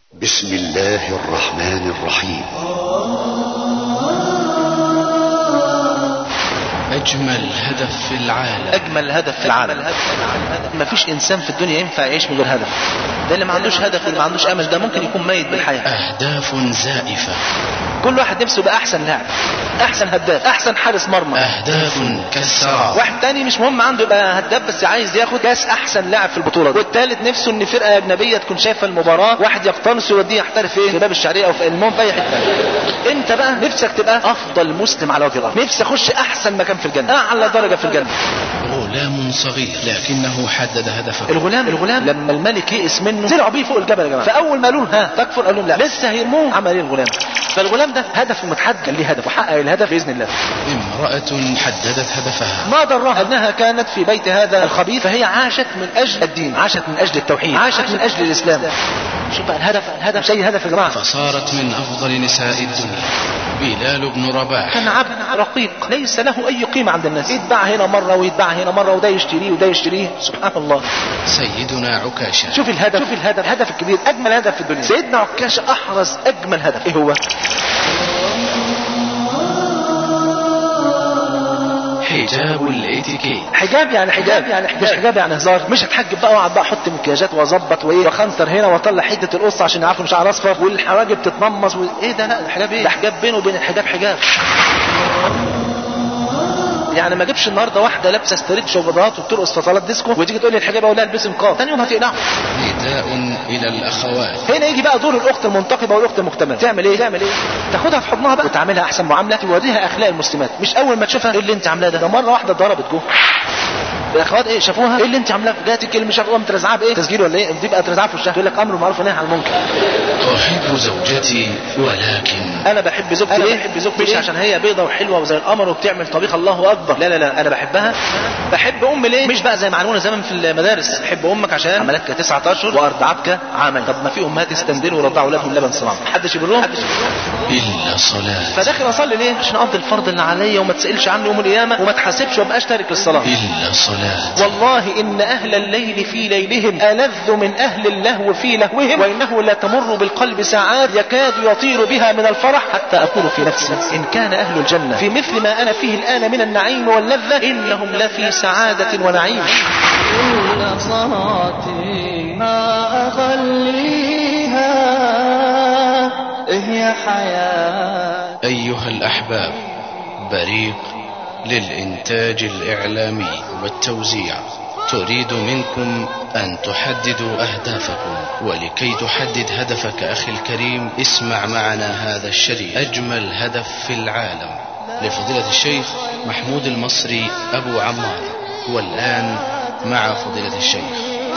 بسم الله الرحمن الرحيم أجمل هدف في العالم اجمل هدف في العالم ما فيش انسان في الدنيا ينفع يعيش من غير هدف ده اللي ما عندوش هدف واللي ما عندوش امل ده ممكن يكون ميت بالحياه أهداف زائفة كل واحد نفسه يبقى احسن لاعب احسن هداف احسن حارس مرمى أهداف كالسراب واحد تاني مش مهم عنده يبقى هداف بس عايز ياخد كاس احسن لاعب في البطوله دي. والتالت نفسه ان فرقه اجنبيه تكون شايفه المباراه واحد يقتنص يوديه يحترف ايه في باب الشعريه او في المهم في اي حته انت بقى نفسك تبقى افضل مسلم على وجه الارض نفسي اخش احسن مكان في الجنه اعلى درجه في الجنه غلام صغير لكنه حدد هدفه الغلام الغلام لما الملك يئس منه طلعوا بيه فوق الجبل يا جماعه فاول ما قالوا له ها تكفر قال لهم لا لسه هيرموه عمل ايه الغلام فالغلام ده هدفه متحدد كان ليه هدف وحقق الهدف باذن الله امرأة حددت هدفها ما ضرها انها كانت في بيت هذا الخبيث فهي عاشت من اجل الدين عاشت من اجل التوحيد عاشت من اجل الاسلام شوف بقى الهدف الهدف شيء هدف يا جماعه فصارت من أفضل نساء الدنيا بلال بن رباح كان عبد رقيق ليس له اي قيمه عند الناس يتباع هنا مره ويتباع هنا مره وده يشتريه وده يشتريه سبحان الله سيدنا عكاشة شوف الهدف شوف الهدف الهدف الكبير اجمل هدف في الدنيا سيدنا عكاشه احرز اجمل هدف ايه هو حجاب الاتيكيت حجاب يعني حجاب يعني حجاب. مش حجاب يعني هزار مش هتحجب بقى واقعد بقى احط مكياجات واظبط وايه واخنتر هنا واطلع حته القصه عشان يعرفوا شعر اصفر والحواجب تتنمص و... ايه ده لا ده حجاب ايه ده حجاب بينه وبين الحجاب حجاب يعني ما اجيبش النهارده واحده لابسه ستريتش وبضات وبترقص في صالات ديسكو وتيجي تقول لي الحجاب اقول لها البسي نقاب ثاني يوم هتقلعه نداء إلى الأخوات هنا يجي بقى دور الاخت المنتقبه والاخت المكتمله تعمل ايه تعمل ايه تاخدها في حضنها بقى وتعاملها احسن معامله توريها اخلاق المسلمات مش اول ما تشوفها ايه اللي انت عاملاه ده ده مره واحده ضربت جوه الاخوات ايه شافوها ايه اللي انت عاملاه جات الكلمه مش عارف قامت رزعها بايه تسجيل ولا ايه دي بقى ترزعها في وشها تقول لك امر معروف ونهي عن المنكر أحب زوجتي ولكن انا بحب زوجتي أنا ليه بحب زوجتي مش ليه؟ عشان هي بيضه وحلوه وزي القمر وبتعمل طبيخ الله اكبر لا لا لا انا بحبها بحب امي ليه مش بقى زي ما علمونا زمان في المدارس بحب امك عشان عملتك تسعة اشهر وارضعتك عاما طب ما في امهات يستندلوا ويرضعوا اولادهم لبن صناعي محدش يبرهم إلا صلاة فداخل اصلي ليه عشان اقضي الفرض اللي عليا وما تسالش عني يوم القيامه وما تحاسبش وابقاش تارك للصلاه إلا صلاة والله إن أهل الليل في ليلهم ألذ من أهل اللهو في لهوهم وإنه لا تمر بالقلب ساعات يكاد يطير بها من الفرح حتى أقول في نفسي إن كان أهل الجنة في مثل ما أنا فيه الآن من النعيم واللذة إنهم لفي سعادة ونعيم كل صلاتي ما أغليها هي حياة أيها الأحباب بريق للإنتاج الإعلامي والتوزيع تريد منكم أن تحددوا أهدافكم ولكي تحدد هدفك أخي الكريم اسمع معنا هذا الشريط أجمل هدف في العالم لفضيلة الشيخ محمود المصري أبو عمار والآن مع فضيلة الشيخ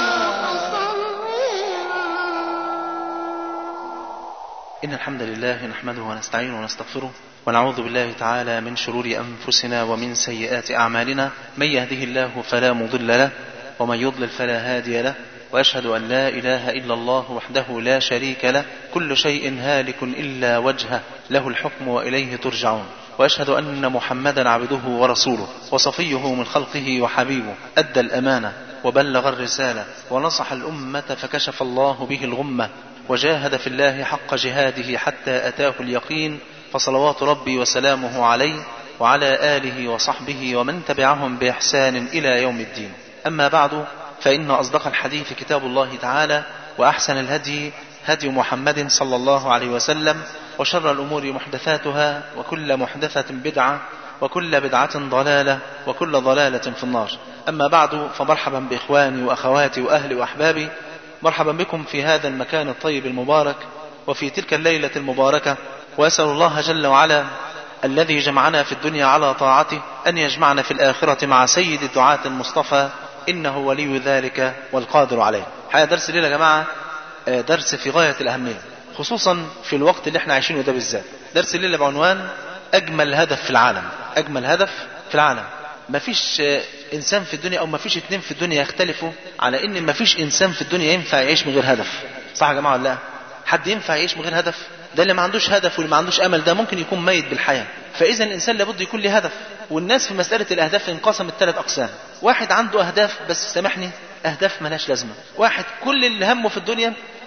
إن الحمد لله نحمده ونستعينه ونستغفره ونعوذ بالله تعالى من شرور أنفسنا ومن سيئات أعمالنا من يهده الله فلا مضل له ومن يضلل فلا هادي له وأشهد أن لا إله إلا الله وحده لا شريك له كل شيء هالك إلا وجهه له الحكم وإليه ترجعون وأشهد أن محمدا عبده ورسوله وصفيه من خلقه وحبيبه أدى الأمانة وبلغ الرسالة ونصح الأمة فكشف الله به الغمة وجاهد في الله حق جهاده حتى أتاه اليقين فصلوات ربي وسلامه عليه وعلى آله وصحبه ومن تبعهم بإحسان إلى يوم الدين أما بعد فإن أصدق الحديث كتاب الله تعالى وأحسن الهدي هدي محمد صلى الله عليه وسلم وشر الأمور محدثاتها وكل محدثة بدعة وكل بدعة ضلالة وكل ضلالة في النار أما بعد فمرحبا بإخواني وأخواتي وأهلي وأحبابي مرحبا بكم في هذا المكان الطيب المبارك وفي تلك الليلة المباركة وأسأل الله جل وعلا الذي جمعنا في الدنيا على طاعته أن يجمعنا في الآخرة مع سيد الدعاة المصطفى إنه ولي ذلك والقادر عليه حقيقة درس الليلة يا جماعة آه، درس في غاية الأهمية خصوصا في الوقت اللي احنا عايشينه ده بالذات درس الليلة بعنوان أجمل هدف في العالم أجمل هدف في العالم مفيش آه، إنسان في الدنيا أو مفيش اتنين في الدنيا يختلفوا على إن مفيش إنسان في الدنيا ينفع يعيش من غير هدف صح يا جماعة ولا لا حد ينفع يعيش من غير هدف ده اللي ما عندوش هدف واللي ما عندوش امل ده ممكن يكون ميت بالحياه فاذا الانسان لابد يكون له هدف والناس في مساله الاهداف انقسمت ثلاث اقسام واحد عنده اهداف بس سامحني اهداف ملهاش لازمه واحد كل اللي همه في الدنيا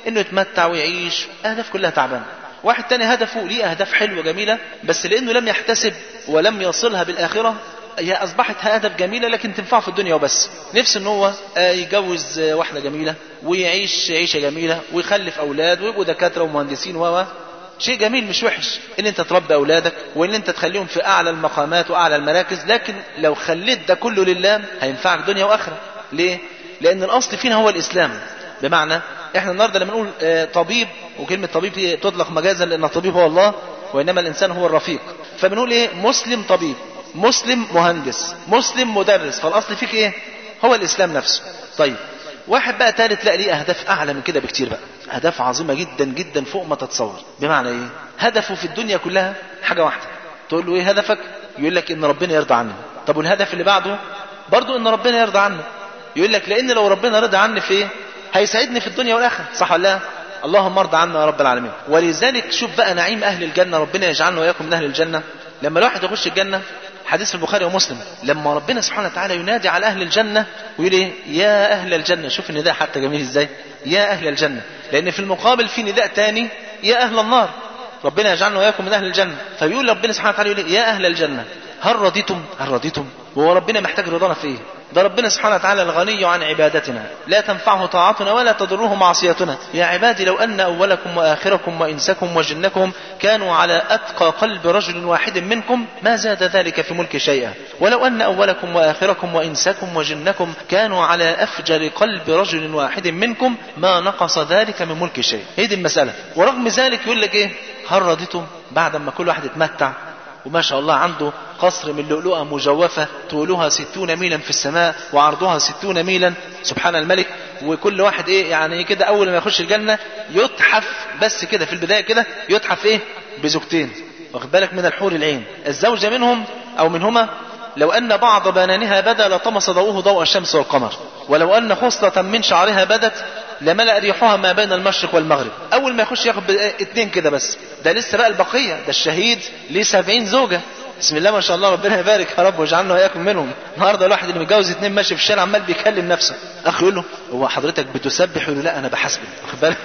انه يتمتع ويعيش اهداف كلها تعبانه واحد تاني هدفه ليه اهداف حلوه جميله بس لانه لم يحتسب ولم يصلها بالاخره هي اصبحت هدف جميله لكن تنفعه في الدنيا وبس نفسه ان هو آه، يجوز آه، واحده جميله ويعيش عيشه جميله ويخلف اولاد ويبقوا دكاتره ومهندسين و شيء جميل مش وحش ان انت تربي اولادك وان انت تخليهم في اعلى المقامات واعلى المراكز لكن لو خليت ده كله لله هينفعك دنيا واخره ليه لان الاصل فينا هو الاسلام بمعنى احنا النهارده لما نقول آه، طبيب وكلمه طبيب هي تطلق مجازا لان الطبيب هو الله وانما الانسان هو الرفيق فبنقول ايه مسلم طبيب مسلم مهندس مسلم مدرس فالاصل فيك ايه هو الاسلام نفسه طيب واحد بقى ثالث لا ليه اهداف اعلى من كده بكتير بقى اهداف عظيمه جدا جدا فوق ما تتصور بمعنى ايه هدفه في الدنيا كلها حاجه واحده تقول له ايه هدفك يقول لك ان ربنا يرضى عني طب والهدف اللي بعده برضو ان ربنا يرضى عنه يقول لك لان لو ربنا رضى عني في ايه هيسعدني في الدنيا والاخره صح ولا لا اللهم ارضى عنا يا رب العالمين ولذلك شوف بقى نعيم اهل الجنه ربنا يجعلنا واياكم من اهل الجنه لما الواحد يخش الجنه حديث في البخاري ومسلم لما ربنا سبحانه وتعالى ينادي على اهل الجنه ويقول ايه يا اهل الجنه شوف النداء حتى جميل ازاي يا اهل الجنه لان في المقابل في نداء تاني يا اهل النار ربنا يجعلنا واياكم من اهل الجنه فبيقول ربنا سبحانه وتعالى يقول إيه؟ يا اهل الجنه هل رضيتم هل رضيتم وهو ربنا محتاج رضانا في ايه ده ربنا سبحانه وتعالى الغني عن عبادتنا لا تنفعه طاعتنا ولا تضره معصيتنا يا عبادي لو أن أولكم وآخركم وإنسكم وجنكم كانوا على أتقى قلب رجل واحد منكم ما زاد ذلك في ملك شيئا ولو أن أولكم وآخركم وإنسكم وجنكم كانوا على أفجر قلب رجل واحد منكم ما نقص ذلك من ملك شيء هي دي المسألة ورغم ذلك يقول لك إيه هل رضيتم بعد ما كل واحد اتمتع وما شاء الله عنده قصر من لؤلؤة مجوفة طولها ستون ميلا في السماء وعرضها ستون ميلا سبحان الملك وكل واحد ايه يعني كده اول ما يخش الجنة يتحف بس كده في البداية كده يتحف ايه بزوجتين واخد بالك من الحور العين الزوجة منهم او منهما لو أن بعض بنانها بدا لطمس ضوءه ضوء الشمس والقمر ولو أن خصلة من شعرها بدت لملأ ريحها ما بين المشرق والمغرب أول ما يخش ياخد اتنين كده بس ده لسه بقى البقية ده الشهيد ليه سبعين زوجة بسم الله ما شاء الله ربنا يبارك يا رب واجعلنا واياكم منهم النهارده الواحد اللي متجوز اتنين ماشي في الشارع عمال بيكلم نفسه اخ يقول له هو حضرتك بتسبح يقول له لا انا بحسبك واخد بالك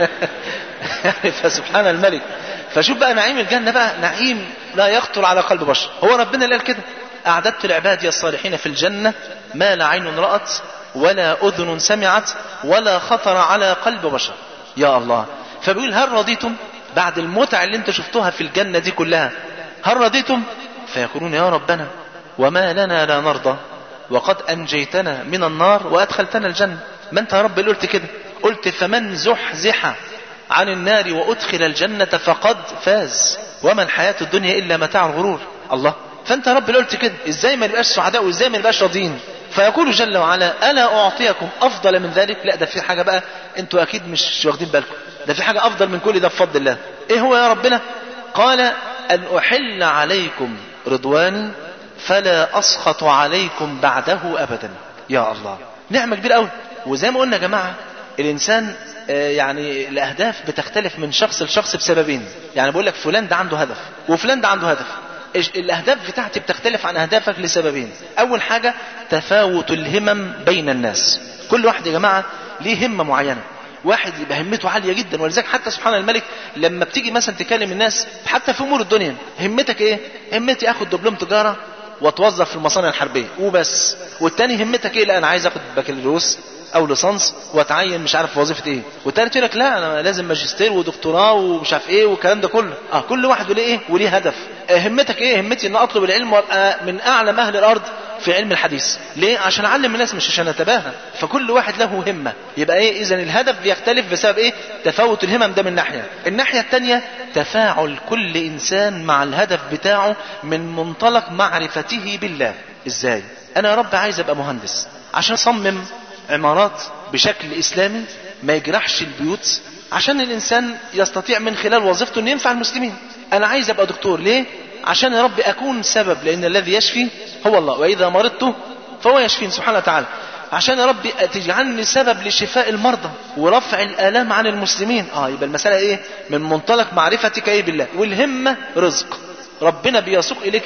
يعني فسبحان الملك فشوف بقى نعيم الجنه بقى نعيم لا يخطر على قلب بشر هو ربنا اللي قال كده اعددت لعبادي الصالحين في الجنه ما لا عين رات ولا اذن سمعت ولا خطر على قلب بشر يا الله فبيقول هل رضيتم بعد المتع اللي انت شفتوها في الجنه دي كلها هل رضيتم فيقولون يا ربنا وما لنا لا نرضى وقد أنجيتنا من النار وأدخلتنا الجنة ما أنت يا رب اللي قلت كده قلت فمن زحزح عن النار وأدخل الجنة فقد فاز وما الحياة الدنيا إلا متاع الغرور الله فأنت يا رب اللي قلت كده إزاي ما نبقاش سعداء وإزاي ما نبقاش راضيين فيقول جل وعلا ألا أعطيكم أفضل من ذلك لا ده في حاجة بقى أنتوا أكيد مش واخدين بالكم ده في حاجة أفضل من كل ده بفضل الله إيه هو يا ربنا قال أن أحل عليكم رضواني فلا أسخط عليكم بعده أبدا يا الله نعمة كبيرة قوي وزي ما قلنا يا جماعة الإنسان آه، يعني الأهداف بتختلف من شخص لشخص بسببين يعني بقول لك فلان ده عنده هدف وفلان ده عنده هدف إيش- الأهداف بتاعتي بتختلف عن أهدافك لسببين أول حاجة تفاوت الهمم بين الناس كل واحد يا جماعة ليه همة معينة واحد يبقى همته عاليه جدا ولذلك حتى سبحان الملك لما بتيجي مثلا تكلم الناس حتى في امور الدنيا همتك ايه همتي اخد دبلوم تجاره واتوظف في المصانع الحربيه وبس والتاني همتك ايه لا انا عايز اخد بكالوريوس او ليسانس واتعين مش عارف في وظيفه ايه والتالت يقول لك لا انا لازم ماجستير ودكتوراه ومش عارف ايه والكلام ده كله اه كل واحد وليه ايه وليه هدف آه همتك ايه همتي ان اطلب العلم وابقى من اعلم اهل الارض في علم الحديث ليه عشان اعلم الناس مش عشان اتباهى فكل واحد له همه يبقى ايه اذا الهدف بيختلف بسبب ايه تفاوت الهمم ده من ناحيه الناحيه الثانيه تفاعل كل انسان مع الهدف بتاعه من منطلق معرفته بالله ازاي انا يا رب عايز ابقى مهندس عشان اصمم عمارات بشكل اسلامي ما يجرحش البيوت عشان الانسان يستطيع من خلال وظيفته انه ينفع المسلمين انا عايز ابقى دكتور ليه عشان يا رب اكون سبب لان الذي يشفي هو الله واذا مرضت فهو يشفين سبحانه وتعالى عشان يا رب تجعلني سبب لشفاء المرضى ورفع الالام عن المسلمين اه يبقى المساله ايه من منطلق معرفتك ايه بالله والهمه رزق ربنا بيسوق اليك ايه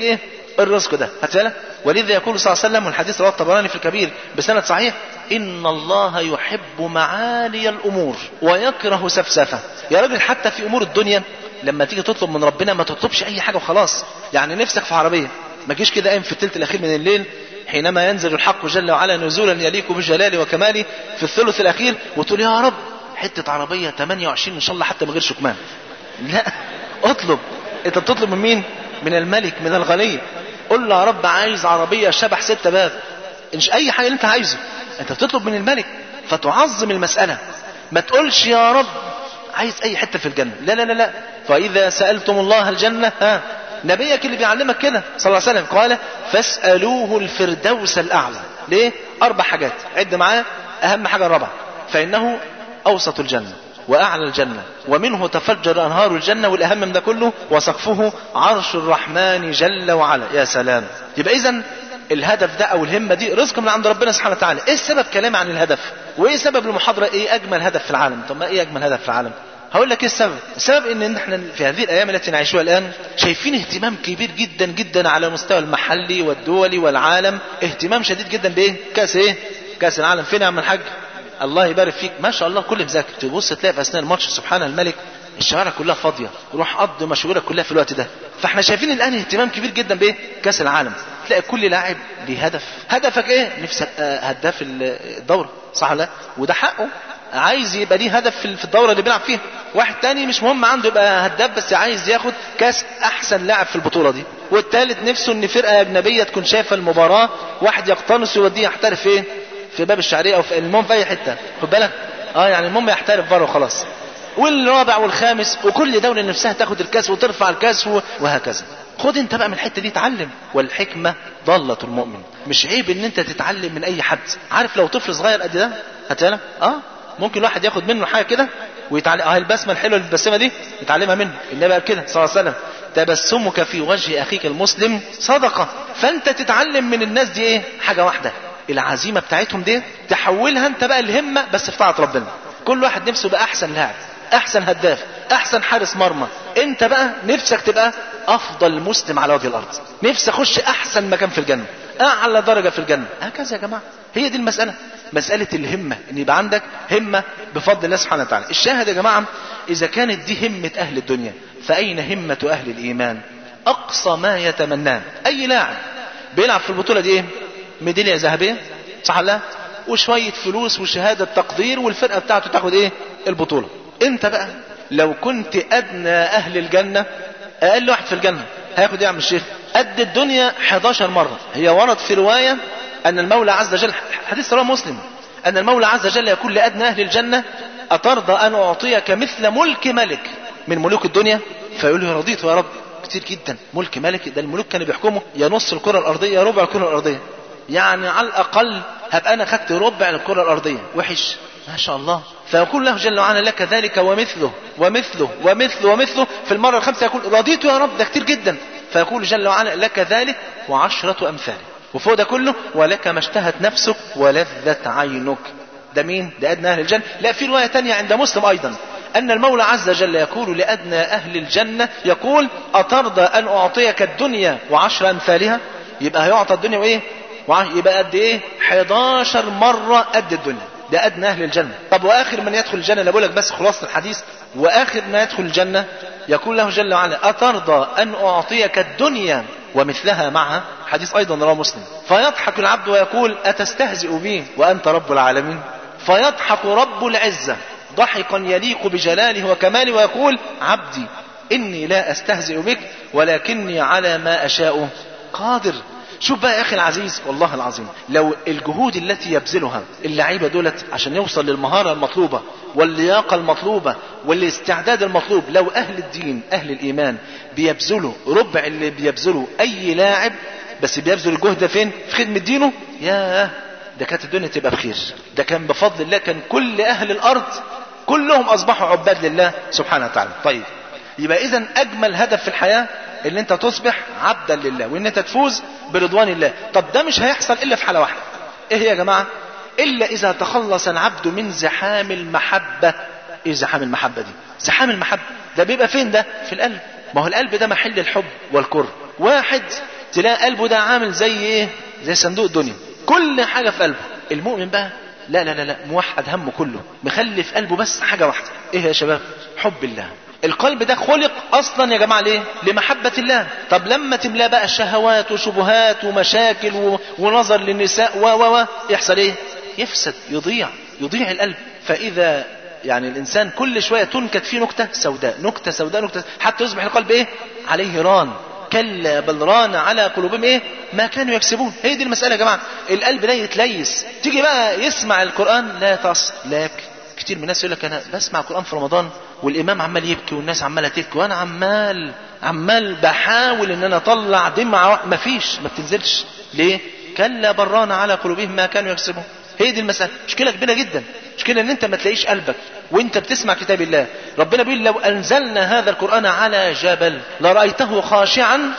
الرزق ده هات بالك ولذا يقول صلى الله عليه وسلم والحديث رواه الطبراني في الكبير بسند صحيح ان الله يحب معالي الامور ويكره سفسفه يا راجل حتى في امور الدنيا لما تيجي تطلب من ربنا ما تطلبش اي حاجه وخلاص يعني نفسك في عربيه ما تجيش كده قايم في الثلث الاخير من الليل حينما ينزل الحق جل وعلا نزولا يليق بجلاله وكماله في الثلث الاخير وتقول يا رب حته عربيه 28 ان شاء الله حتى من غير شكمان لا اطلب انت بتطلب من مين من الملك من الغني قل له يا رب عايز عربيه شبح ستة باب مش اي حاجه اللي انت عايزه انت بتطلب من الملك فتعظم المساله ما تقولش يا رب عايز اي حته في الجنه لا لا لا لا فاذا سالتم الله الجنه ها نبيك اللي بيعلمك كده صلى الله عليه وسلم قال فاسالوه الفردوس الاعلى ليه اربع حاجات عد معايا اهم حاجه الرابعه فانه اوسط الجنه واعلى الجنه ومنه تفجر انهار الجنه والاهم من ده كله وسقفه عرش الرحمن جل وعلا يا سلام يبقى اذا الهدف ده او الهمه دي رزق من عند ربنا سبحانه وتعالى ايه السبب كلام عن الهدف وايه سبب المحاضره ايه اجمل هدف في العالم طب ما ايه اجمل هدف في العالم هقول لك ايه السبب السبب ان احنا في هذه الايام التي نعيشها الان شايفين اهتمام كبير جدا جدا على المستوى المحلي والدولي والعالم اهتمام شديد جدا بايه كاس ايه كاس العالم فين يا عم الحاج الله يبارك فيك ما شاء الله كل مذاكر تبص تلاقي في اثناء الماتش سبحان الملك الشوارع كلها فاضيه روح قضي مشغوله كلها في الوقت ده فاحنا شايفين الان اهتمام كبير جدا بايه كاس العالم تلاقي كل لاعب ليه هدف هدفك ايه نفسي ابقى هداف الدوره صح ولا وده حقه عايز يبقى ليه هدف في الدوره اللي بيلعب فيها واحد تاني مش مهم عنده يبقى هداف بس عايز ياخد كاس احسن لاعب في البطوله دي والتالت نفسه ان فرقه اجنبيه تكون شايفه المباراه واحد يقتنص يوديه يحترف فين في باب الشعريه او في المهم في اي حته خد بالك اه يعني المهم يحترف بره وخلاص والرابع والخامس وكل دولة نفسها تاخد الكاس وترفع الكاس وهكذا خد انت بقى من الحتة دي اتعلم والحكمة ضالة المؤمن مش عيب ان انت تتعلم من اي حد عارف لو طفل صغير قد ده هتعلم اه ممكن واحد ياخد منه حاجة كده ويتعلم اه البسمة الحلوة اللي بتبسمها دي يتعلمها منه النبي قال كده صلى الله عليه وسلم تبسمك في وجه اخيك المسلم صدقة فانت تتعلم من الناس دي ايه حاجة واحدة العزيمة بتاعتهم دي تحولها انت بقى الهمة بس في طاعة ربنا كل واحد نفسه بقى احسن لاعب احسن هداف احسن حارس مرمى انت بقى نفسك تبقى افضل مسلم على وجه الارض نفسي اخش احسن مكان في الجنه اعلى درجه في الجنه هكذا يا جماعه هي دي المساله مساله الهمه ان يبقى عندك همه بفضل الله سبحانه وتعالى الشاهد يا جماعه اذا كانت دي همه اهل الدنيا فاين همه اهل الايمان اقصى ما يتمناه اي لاعب بيلعب في البطوله دي ايه ميداليه ذهبيه صح لا وشويه فلوس وشهاده تقدير والفرقه بتاعته تاخد ايه البطوله انت بقى لو كنت ادنى اهل الجنة اقل واحد في الجنة هياخد ايه يا عم الشيخ قد الدنيا 11 مرة هي ورد في رواية ان المولى عز وجل حديث رواه مسلم ان المولى عز وجل يقول لادنى اهل الجنة اترضى ان اعطيك مثل ملك ملك من ملوك الدنيا فيقول له رضيت يا رب كتير جدا ملك ملك ده الملوك كانوا بيحكموا يا نص الكرة الارضية يا ربع الكرة الارضية يعني على الاقل هبقى انا خدت ربع الكرة الارضية وحش ما شاء الله فيقول له جل وعلا لك ذلك ومثله ومثله ومثله ومثله في المرة الخامسة يقول رضيت يا رب ده كتير جدا فيقول جل وعلا لك ذلك وعشرة أمثاله وفوق ده كله ولك ما اشتهت نفسك ولذت عينك ده مين ده أدنى أهل الجنة لا في رواية تانية عند مسلم أيضا أن المولى عز وجل يقول لأدنى أهل الجنة يقول أترضى أن أعطيك الدنيا وعشر أمثالها يبقى هيعطى الدنيا وإيه يبقى قد إيه 11 مرة قد الدنيا ده أدنى أهل الجنة طب وآخر من يدخل الجنة أنا بقول لك بس خلاصة الحديث وآخر من يدخل الجنة يقول له جل وعلا أترضى أن أعطيك الدنيا ومثلها معها حديث أيضا رواه مسلم فيضحك العبد ويقول أتستهزئ بي وأنت رب العالمين فيضحك رب العزة ضحكا يليق بجلاله وكماله ويقول عبدي إني لا أستهزئ بك ولكني على ما أشاء قادر شوف بقى يا اخي العزيز والله العظيم لو الجهود التي يبذلها اللعيبه دولت عشان يوصل للمهاره المطلوبه واللياقه المطلوبه والاستعداد المطلوب لو اهل الدين اهل الايمان بيبذلوا ربع اللي بيبذله اي لاعب بس بيبذل الجهد ده فين في خدمه دينه ياه ده كانت الدنيا تبقى بخير ده كان بفضل الله كان كل اهل الارض كلهم اصبحوا عباد لله سبحانه وتعالى طيب يبقى اذا اجمل هدف في الحياه ان انت تصبح عبدا لله وان انت تفوز برضوان الله طب ده مش هيحصل الا في حاله واحده ايه هي يا جماعه الا اذا تخلص العبد من زحام المحبه ايه زحام المحبه دي زحام المحبه ده بيبقى فين ده في القلب ما هو القلب ده محل الحب والكره واحد تلاقي قلبه ده عامل زي ايه زي صندوق الدنيا كل حاجه في قلبه المؤمن بقى لا لا لا لا موحد همه كله مخلي في قلبه بس حاجه واحده ايه يا شباب حب الله القلب ده خلق اصلا يا جماعه ليه لمحبه الله طب لما تملاه بقى شهوات وشبهات ومشاكل و... ونظر للنساء و و و يحصل ايه يفسد يضيع يضيع القلب فاذا يعني الانسان كل شويه تنكت فيه نكته سوداء نكته سوداء نكته حتى يصبح القلب ايه عليه ران كلا بل ران على قلوبهم ايه ما كانوا يكسبون هي دي المساله يا جماعه القلب ده يتليس تيجي بقى يسمع القران لا تصل لا يبكي كتير من الناس يقول لك انا بسمع القران في رمضان والامام عمال يبكي والناس عماله تبكي وانا عمال عمال بحاول ان انا اطلع دمعه ما فيش ما بتنزلش ليه كلا بران على قلوبهم ما كانوا يكسبون هي دي المساله مشكله كبيره جدا مشكله ان انت ما تلاقيش قلبك وانت بتسمع كتاب الله ربنا بيقول لو انزلنا هذا القران على جبل لرايته خاشعا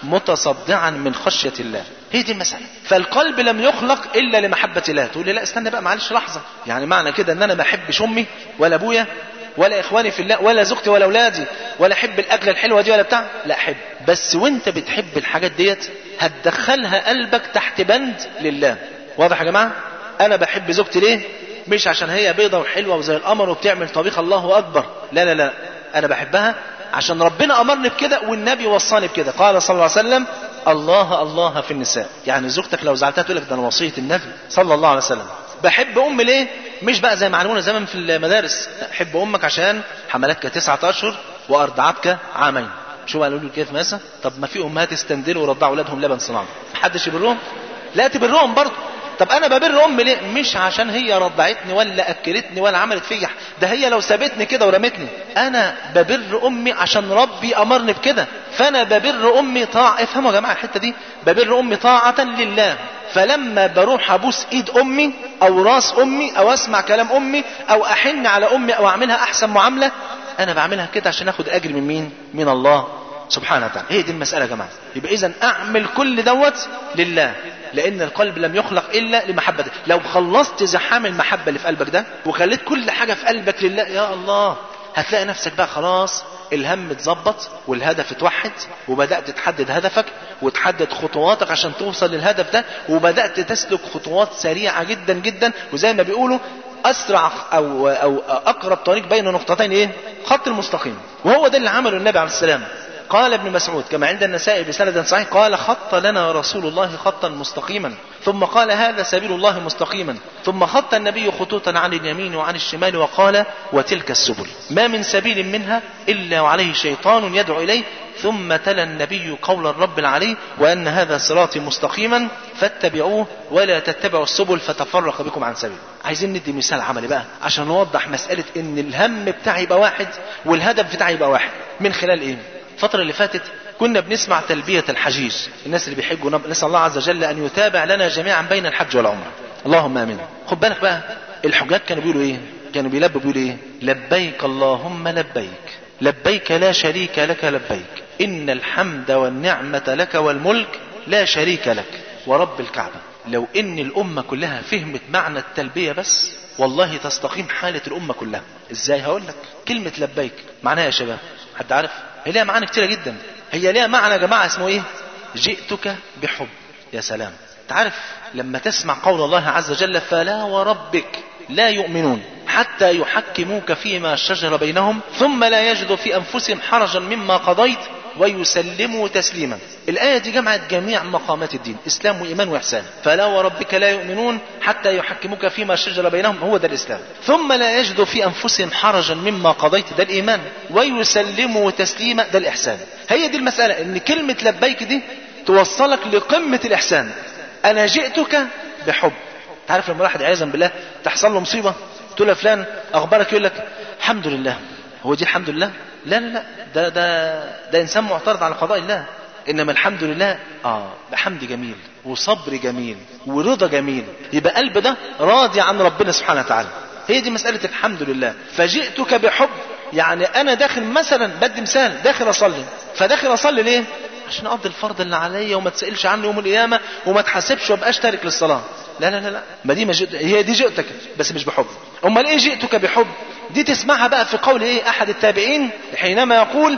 متصدعا من خشيه الله هي دي المسألة فالقلب لم يخلق إلا لمحبة الله تقول لي لا استنى بقى معلش لحظة يعني معنى كده أن أنا ما أحبش أمي ولا أبويا ولا إخواني في الله ولا زوجتي ولا أولادي ولا أحب الأكلة الحلوة دي ولا بتاع لا أحب بس وأنت بتحب الحاجات ديت هتدخلها قلبك تحت بند لله واضح يا جماعة أنا بحب زوجتي ليه مش عشان هي بيضة وحلوة وزي القمر وبتعمل طبيخ الله أكبر لا لا لا أنا بحبها عشان ربنا أمرني بكده والنبي وصاني بكده قال صلى الله عليه وسلم الله الله في النساء يعني زوجتك لو زعلتها تقول لك ده انا وصيه النبي صلى الله عليه وسلم بحب امي ليه مش بقى زي ما علمونا زمان في المدارس حب امك عشان حملتك تسعة اشهر وارضعتك عامين شو قالوا له كيف مثلا طب ما في امهات استندلوا ورضعوا اولادهم لبن صناعي محدش يبرهم لا تبرهم برضه طب انا ببر امي ليه مش عشان هي رضعتني ولا اكلتني ولا عملت فيا ده هي لو سابتني كده ورمتني انا ببر امي عشان ربي امرني بكده فانا ببر امي طاعه افهموا يا جماعه الحته دي ببر امي طاعه لله فلما بروح ابوس ايد امي او راس امي او اسمع كلام امي او احن على امي او اعملها احسن معامله انا بعملها كده عشان اخد اجر من مين من الله سبحانه وتعالى هي دي المساله يا جماعه يبقى اذا اعمل كل دوت لله لان القلب لم يخلق الا لمحبته لو خلصت زحام المحبه اللي في قلبك ده وخليت كل حاجه في قلبك لله يا الله هتلاقي نفسك بقى خلاص الهم اتظبط والهدف اتوحد وبدات تحدد هدفك وتحدد خطواتك عشان توصل للهدف ده وبدات تسلك خطوات سريعه جدا جدا وزي ما بيقولوا اسرع او او اقرب طريق بين نقطتين ايه خط المستقيم وهو ده اللي عمله النبي عليه السلام قال ابن مسعود كما عند النسائي بسند صحيح قال خط لنا رسول الله خطا مستقيما ثم قال هذا سبيل الله مستقيما ثم خط النبي خطوطا عن اليمين وعن الشمال وقال وتلك السبل ما من سبيل منها إلا وعليه شيطان يدعو إليه ثم تلا النبي قول الرب العلي وأن هذا صراطي مستقيما فاتبعوه ولا تتبعوا السبل فتفرق بكم عن سبيل عايزين ندي مثال عملي بقى عشان نوضح مسألة ان الهم بتاعي يبقى واحد والهدف بتاعي يبقى واحد من خلال ايه الفترة اللي فاتت كنا بنسمع تلبية الحجيج الناس اللي بيحجوا نسأل الله عز وجل أن يتابع لنا جميعا بين الحج والعمرة اللهم آمين خد بالك بقى الحجاج كانوا بيقولوا إيه كانوا بيلبوا بيقولوا إيه لبيك اللهم لبيك لبيك لا شريك لك لبيك إن الحمد والنعمة لك والملك لا شريك لك ورب الكعبة لو إن الأمة كلها فهمت معنى التلبية بس والله تستقيم حالة الأمة كلها إزاي هقول لك كلمة لبيك معناها يا شباب حد عارف هي ليها معاني كتيرة جدا هي ليها معنى يا جماعة اسمه ايه جئتك بحب يا سلام تعرف لما تسمع قول الله عز وجل فلا وربك لا يؤمنون حتى يحكموك فيما شجر بينهم ثم لا يجدوا في أنفسهم حرجا مما قضيت ويسلموا تسليما الآية دي جمعت جميع مقامات الدين إسلام وإيمان وإحسان فلا وربك لا يؤمنون حتى يحكموك فيما شجر بينهم هو ده الإسلام ثم لا يجدوا في أنفسهم حرجا مما قضيت ده الإيمان ويسلموا تسليما ده الإحسان هي دي المسألة إن كلمة لبيك دي توصلك لقمة الإحسان أنا جئتك بحب تعرف لما واحد عياذا بالله تحصل له مصيبة تقول له فلان أخبارك يقول لك الحمد لله هو دي الحمد لله لا لا لا ده ده ده انسان معترض على قضاء الله انما الحمد لله اه بحمد جميل وصبر جميل ورضا جميل يبقى قلب ده راضي عن ربنا سبحانه وتعالى هي دي مسألة الحمد لله فجئتك بحب يعني انا داخل مثلا بدي مثال داخل اصلي فداخل اصلي ليه عشان اقضي الفرض اللي عليا وما تسالش عني يوم القيامه وما تحاسبش وابقاش تارك للصلاه لا لا لا لا ما دي ما جئت هي دي جئتك بس مش بحب امال ايه جئتك بحب دي تسمعها بقى في قول ايه احد التابعين حينما يقول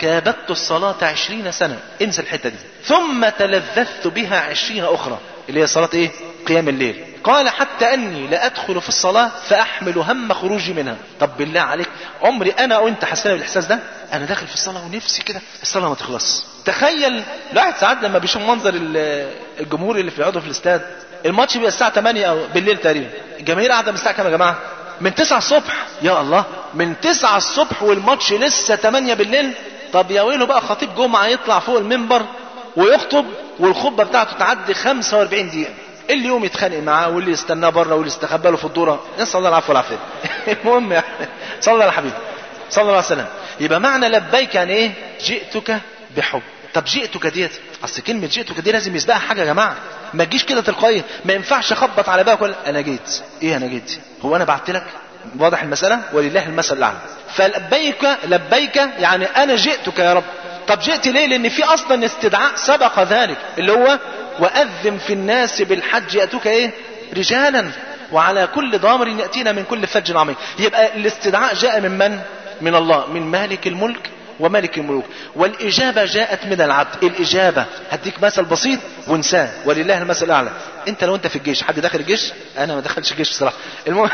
كابدت الصلاة عشرين سنة انسى الحتة دي ثم تلذذت بها عشرين أخرى اللي هي صلاة إيه قيام الليل قال حتى أني لأدخل في الصلاة فأحمل هم خروجي منها طب بالله عليك عمري أنا أو أنت حسنا بالإحساس ده أنا داخل في الصلاة ونفسي كده الصلاة ما تخلص تخيل الواحد ساعات لما بيشوف منظر ال- الجمهور اللي بيقعدوا في الاستاد الماتش بيبقى الساعة 8 أو بالليل تقريبا الجماهير قاعدة من الساعة كام يا جماعة من 9 الصبح يا الله من 9 الصبح والماتش لسه 8 بالليل طب يا ويله بقى خطيب جمعة يطلع فوق المنبر ويخطب والخطبة بتاعته تعدي 45 دقيقة اللي يوم يتخانق معاه واللي يستناه بره واللي يستخبى له في الدوره نسال الله العفو والعافيه المهم يعني صلى الله على حبيبي صلى الله عليه وسلم يبقى معنى لبيك يعني ايه جئتك بحب طب جئتك ديت اصل كلمه جئتك دي لازم يسبقها حاجه يا جماعه ما تجيش كده تلقائيا ما ينفعش اخبط على بابك ولا انا جيت ايه انا جيت هو انا بعت لك واضح المساله ولله المثل الاعلى فلبيك لبيك يعني انا جئتك يا رب طب جئت ليه لان في اصلا استدعاء سبق ذلك اللي هو واذن في الناس بالحج ياتوك ايه رجالا وعلى كل ضامر ياتينا من كل فج عميق يبقى الاستدعاء جاء من من من الله من مالك الملك وملك الملوك والإجابة جاءت من العبد الإجابة هديك مثل بسيط وانساه ولله المثل الأعلى أنت لو أنت في الجيش حد داخل الجيش أنا ما دخلتش الجيش بصراحة المهم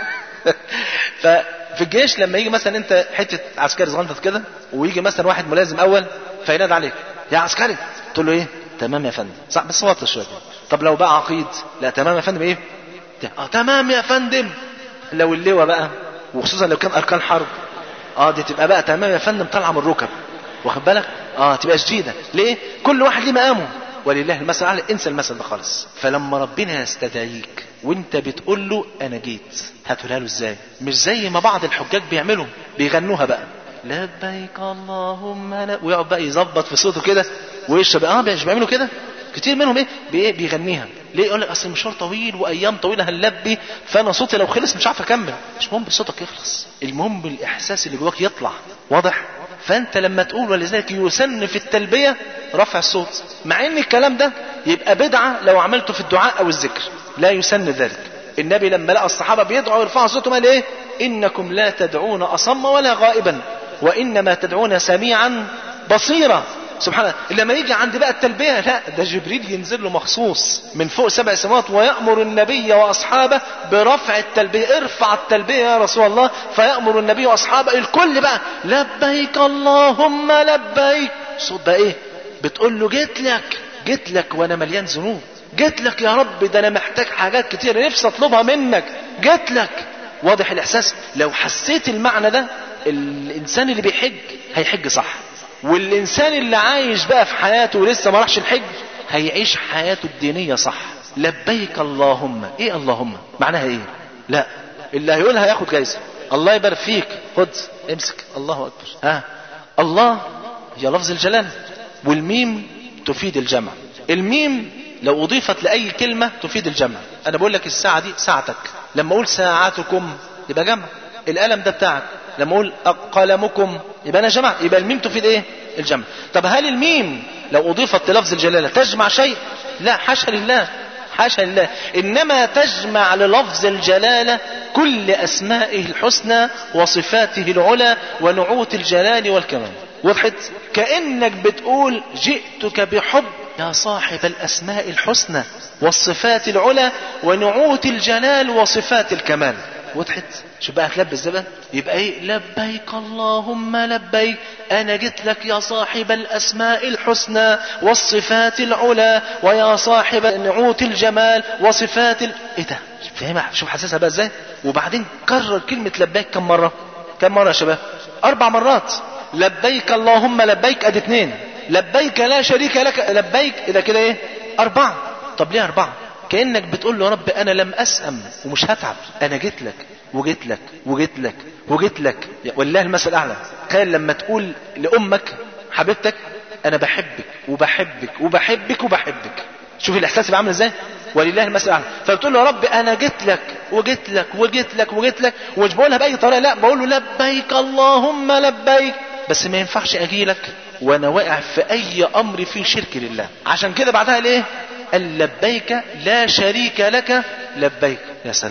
ففي الجيش لما يجي مثلا أنت حتة عسكري صغنطت كده ويجي مثلا واحد ملازم أول فينادي عليك يا عسكري تقول له إيه تمام يا فندم صح بس وطي شوية طب لو بقى عقيد لا تمام يا فندم إيه اه تمام يا فندم لو اللواء بقى وخصوصا لو كان أركان حرب اه دي تبقى بقى تمام يا فندم طالعه من الركب واخد بالك اه تبقى شديده ليه كل واحد ليه مقامه ولله المثل الاعلى انسى المثل ده خالص فلما ربنا يستدعيك وانت بتقول له انا جيت هتقولها له ازاي مش زي ما بعض الحجاج بيعملوا بيغنوها بقى لبيك اللهم لا ويقعد بقى يظبط في صوته كده ويشرب اه مش بيعملوا كده كتير منهم ايه بايه بيغنيها ليه يقول لك اصل المشوار طويل وايام طويله هنلبي فانا صوتي لو خلص مش عارف اكمل مش مهم صوتك يخلص المهم الاحساس اللي جواك يطلع واضح فانت لما تقول ولذلك يسن في التلبيه رفع الصوت مع ان الكلام ده يبقى بدعه لو عملته في الدعاء او الذكر لا يسن ذلك النبي لما لقى الصحابه بيدعوا يرفعوا صوتهم قال ايه انكم لا تدعون اصم ولا غائبا وانما تدعون سميعا بصيرا سبحان الله لما يجي عند بقى التلبية لا ده جبريل ينزل له مخصوص من فوق سبع سماوات ويأمر النبي وأصحابه برفع التلبية ارفع التلبية يا رسول الله فيأمر النبي وأصحابه الكل بقى لبيك اللهم لبيك صوت بقى ايه بتقول له جيت لك جيت لك وانا مليان ذنوب جيت لك يا رب ده انا محتاج حاجات كتير نفسي اطلبها منك جيت لك واضح الاحساس لو حسيت المعنى ده الانسان اللي بيحج هيحج صح والإنسان اللي عايش بقى في حياته ولسه ما راحش الحج هيعيش حياته الدينية صح لبيك اللهم ايه اللهم معناها ايه لا اللي هيقولها ياخد جايزة الله يبارك فيك خد امسك الله اكبر ها الله هي لفظ الجلال والميم تفيد الجمع الميم لو اضيفت لاي كلمة تفيد الجمع انا بقول لك الساعة دي ساعتك لما اقول ساعتكم يبقى جمع القلم ده بتاعك لما اقول قلمكم يبقى انا جمعت يبقى الميم تفيد ايه الجمع طب هل الميم لو اضيفت للفظ الجلاله تجمع شيء لا حاشا لله حاشا لله انما تجمع للفظ الجلاله كل اسمائه الحسنى وصفاته العلى ونعوت الجلال والكمال وضحت كانك بتقول جئتك بحب يا صاحب الاسماء الحسنى والصفات العلى ونعوت الجلال وصفات الكمال وضحت شو بقى هتلبي الزبن يبقى ايه لبيك اللهم لبيك انا جيت لك يا صاحب الاسماء الحسنى والصفات العلى ويا صاحب نعوت الجمال وصفات ال... ايه ده فاهمها شوف حاسسها بقى ازاي وبعدين كرر كلمة لبيك كم مرة كم مرة يا شباب اربع مرات لبيك اللهم لبيك ادي اتنين لبيك لا شريك لك لبيك اذا كده ايه اربعة طب ليه اربعة كأنك بتقول له يا رب أنا لم أسأم ومش هتعب أنا جيت لك وجيت لك وجيت لك وجيت لك والله المثل الأعلى تخيل لما تقول لأمك حبيبتك أنا بحبك وبحبك وبحبك وبحبك شوف الإحساس يبقى عامل إزاي ولله المثل الأعلى فبتقول له يا رب أنا جيت لك وجيت لك وجيت لك وجيت لك ومش بقولها بأي طريقة لا بقول له لبيك اللهم لبيك بس ما ينفعش أجي لك وأنا واقع في أي أمر فيه شرك لله عشان كده بعدها ليه قال لبيك لا شريك لك لبيك يا سلام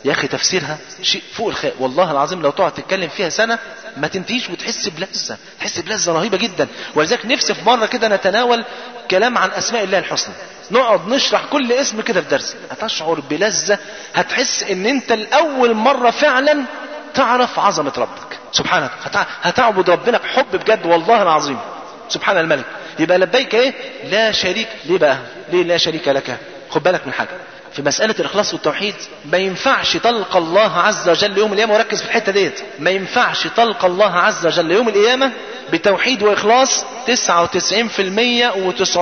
يا اخي تفسيرها شيء فوق الخيال والله العظيم لو تقعد تتكلم فيها سنه ما تنتهيش وتحس بلذه تحس بلذه رهيبه جدا ولذلك نفسي في مره كده نتناول كلام عن اسماء الله الحسنى نقعد نشرح كل اسم كده في درس هتشعر بلذه هتحس ان انت الاول مره فعلا تعرف عظمه ربك سبحانك هتع- هتعبد ربنا بحب بجد والله العظيم سبحان الملك يبقى لبيك ايه لا شريك ليه بقى ليه لا شريك لك خد بالك من حاجه في مسألة الإخلاص والتوحيد ما ينفعش تلقى الله عز وجل يوم القيامة وركز في الحتة ديت ما ينفعش تلقى الله عز وجل يوم القيامة بتوحيد وإخلاص 99%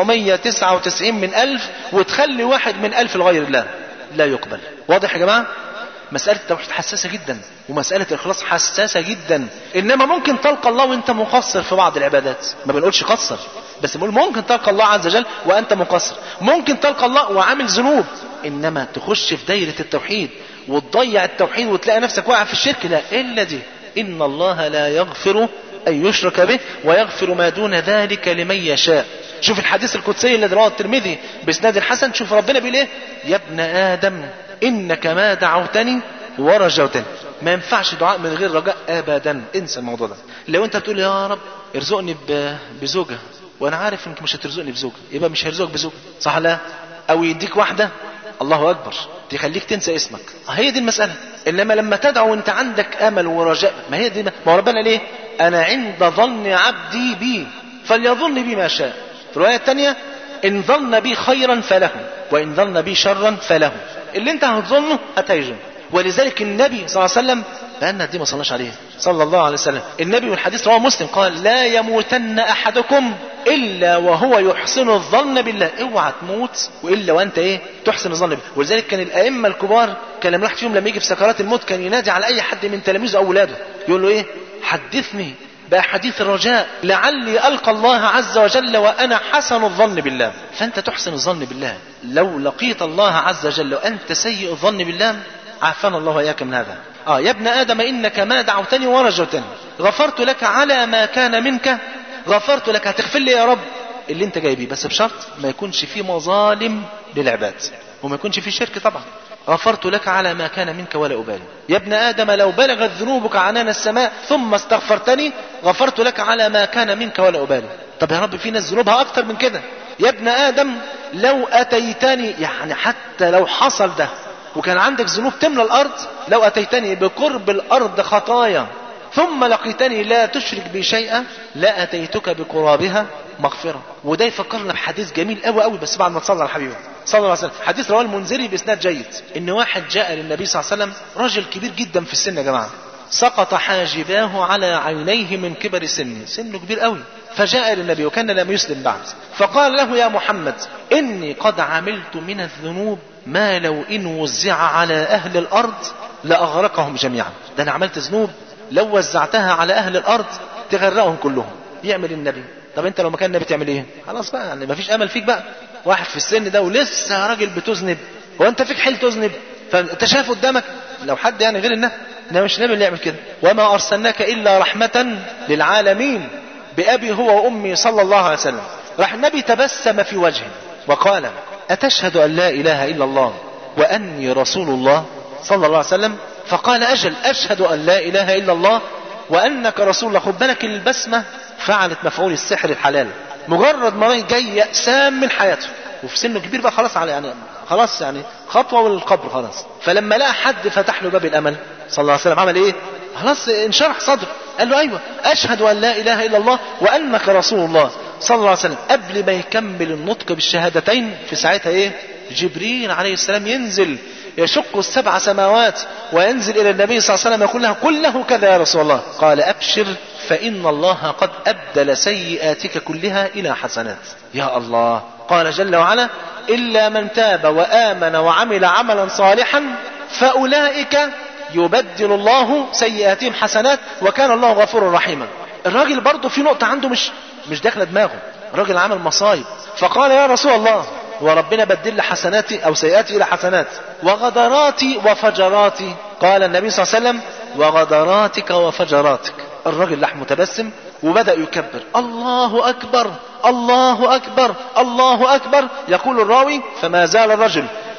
و999 من ألف وتخلي واحد من ألف لغير الله لا يقبل واضح يا جماعة مسألة التوحيد حساسة جدا ومسألة الإخلاص حساسة جدا إنما ممكن تلقى الله وأنت مقصر في بعض العبادات ما بنقولش قصر بس بنقول ممكن تلقى الله عز وجل وأنت مقصر ممكن تلقى الله وعامل ذنوب إنما تخش في دايرة التوحيد وتضيع التوحيد وتلاقي نفسك واقع في الشرك لا إلا دي إن الله لا يغفر أن يشرك به ويغفر ما دون ذلك لمن يشاء شوف الحديث القدسي الذي رواه الترمذي باسناد الحسن شوف ربنا بيقول ايه يا ابن ادم انك ما دعوتني ورجوتني ما ينفعش دعاء من غير رجاء ابدا انسى الموضوع ده لو انت بتقول يا رب ارزقني ب- بزوجه وانا عارف انك مش هترزقني بزوجه يبقى مش هيرزقك بزوجه صح لا او يديك واحده الله اكبر تخليك تنسى اسمك هي دي المساله انما لما تدعو وانت عندك امل ورجاء ما هي دي ما هو ربنا ليه انا عند ظن عبدي بي فليظن بي ما شاء في الروايه الثانيه ان ظن بي خيرا فله وان ظن بي شرا فله اللي انت هتظنه هتيجن ولذلك النبي صلى الله عليه وسلم بقالنا دي ما صلناش عليه صلى الله عليه وسلم النبي والحديث رواه مسلم قال لا يموتن احدكم الا وهو يحسن الظن بالله اوعى تموت والا وانت ايه تحسن الظن بالله ولذلك كان الائمه الكبار كان لما واحد فيهم لما يجي في سكرات الموت كان ينادي على اي حد من تلاميذه او اولاده يقول له ايه حدثني بأحاديث الرجاء لعلي ألقى الله عز وجل وأنا حسن الظن بالله فأنت تحسن الظن بالله لو لقيت الله عز وجل وأنت سيء الظن بالله عافانا الله وإياك من هذا آه يا ابن آدم إنك ما دعوتني ورجوتني غفرت لك على ما كان منك غفرت لك هتغفر لي يا رب اللي انت جاي بيه بس بشرط ما يكونش فيه مظالم للعباد وما يكونش فيه شرك طبعا غفرت لك على ما كان منك ولا أبالي يا ابن آدم لو بلغت ذنوبك عنان السماء ثم استغفرتني غفرت لك على ما كان منك ولا أبالي طب يا رب في ناس ذنوبها أكتر من كده يا ابن آدم لو أتيتني يعني حتى لو حصل ده وكان عندك ذنوب تملى الأرض لو أتيتني بقرب الأرض خطايا ثم لقيتني لا تشرك بي شيئا لا أتيتك بقرابها مغفرة وده يفكرنا بحديث جميل قوي قوي بس بعد ما تصلى على الحبيب صلى الله عليه وسلم حديث رواه المنذري بإسناد جيد إن واحد جاء للنبي صلى الله عليه وسلم راجل كبير جدا في السن يا جماعة سقط حاجباه على عينيه من كبر سنه سنه كبير قوي فجاء للنبي وكان لم يسلم بعد فقال له يا محمد إني قد عملت من الذنوب ما لو إن وزع على أهل الأرض لأغرقهم جميعا ده أنا عملت ذنوب لو وزعتها على أهل الأرض تغرقهم كلهم يعمل النبي طب انت لو مكان النبي تعمل ايه خلاص بقى يعني مفيش امل فيك بقى واحد في السن ده ولسه يا راجل بتذنب هو انت فيك حيل تذنب فانت شايف قدامك لو حد يعني غير النبي انما مش النبي اللي يعمل كده وما ارسلناك الا رحمه للعالمين بابي هو وامي صلى الله عليه وسلم راح النبي تبسم في وجهه وقال اتشهد ان لا اله الا الله واني رسول الله صلى الله عليه وسلم فقال اجل اشهد ان لا اله الا الله وانك رسول الله خد بالك البسمه فعلت مفعول السحر الحلال مجرد ما جاي يأسام من حياته وفي سنه كبير بقى خلاص على يعني خلاص يعني خطوه والقبر خلاص فلما لقى حد فتح له باب الامل صلى الله عليه وسلم عمل ايه خلاص انشرح صدره قال له ايوه اشهد ان لا اله الا الله وانك رسول الله صلى الله عليه وسلم قبل ما يكمل النطق بالشهادتين في ساعتها ايه جبريل عليه السلام ينزل يشق السبع سماوات وينزل إلى النبي صلى الله عليه وسلم يقول له قل له كذا يا رسول الله قال أبشر فإن الله قد أبدل سيئاتك كلها إلى حسنات يا الله قال جل وعلا إلا من تاب وآمن وعمل عملا صالحا فأولئك يبدل الله سيئاتهم حسنات وكان الله غفورا رحيما الراجل برضه في نقطة عنده مش مش داخلة دماغه الراجل عمل مصايب فقال يا رسول الله وربنا بدل لي حسناتي او سيئاتي الى حسنات وغدراتي وفجراتي قال النبي صلى الله عليه وسلم وغدراتك وفجراتك الرجل لح متبسم وبدا يكبر الله اكبر الله اكبر الله اكبر يقول الراوي فما زال الرجل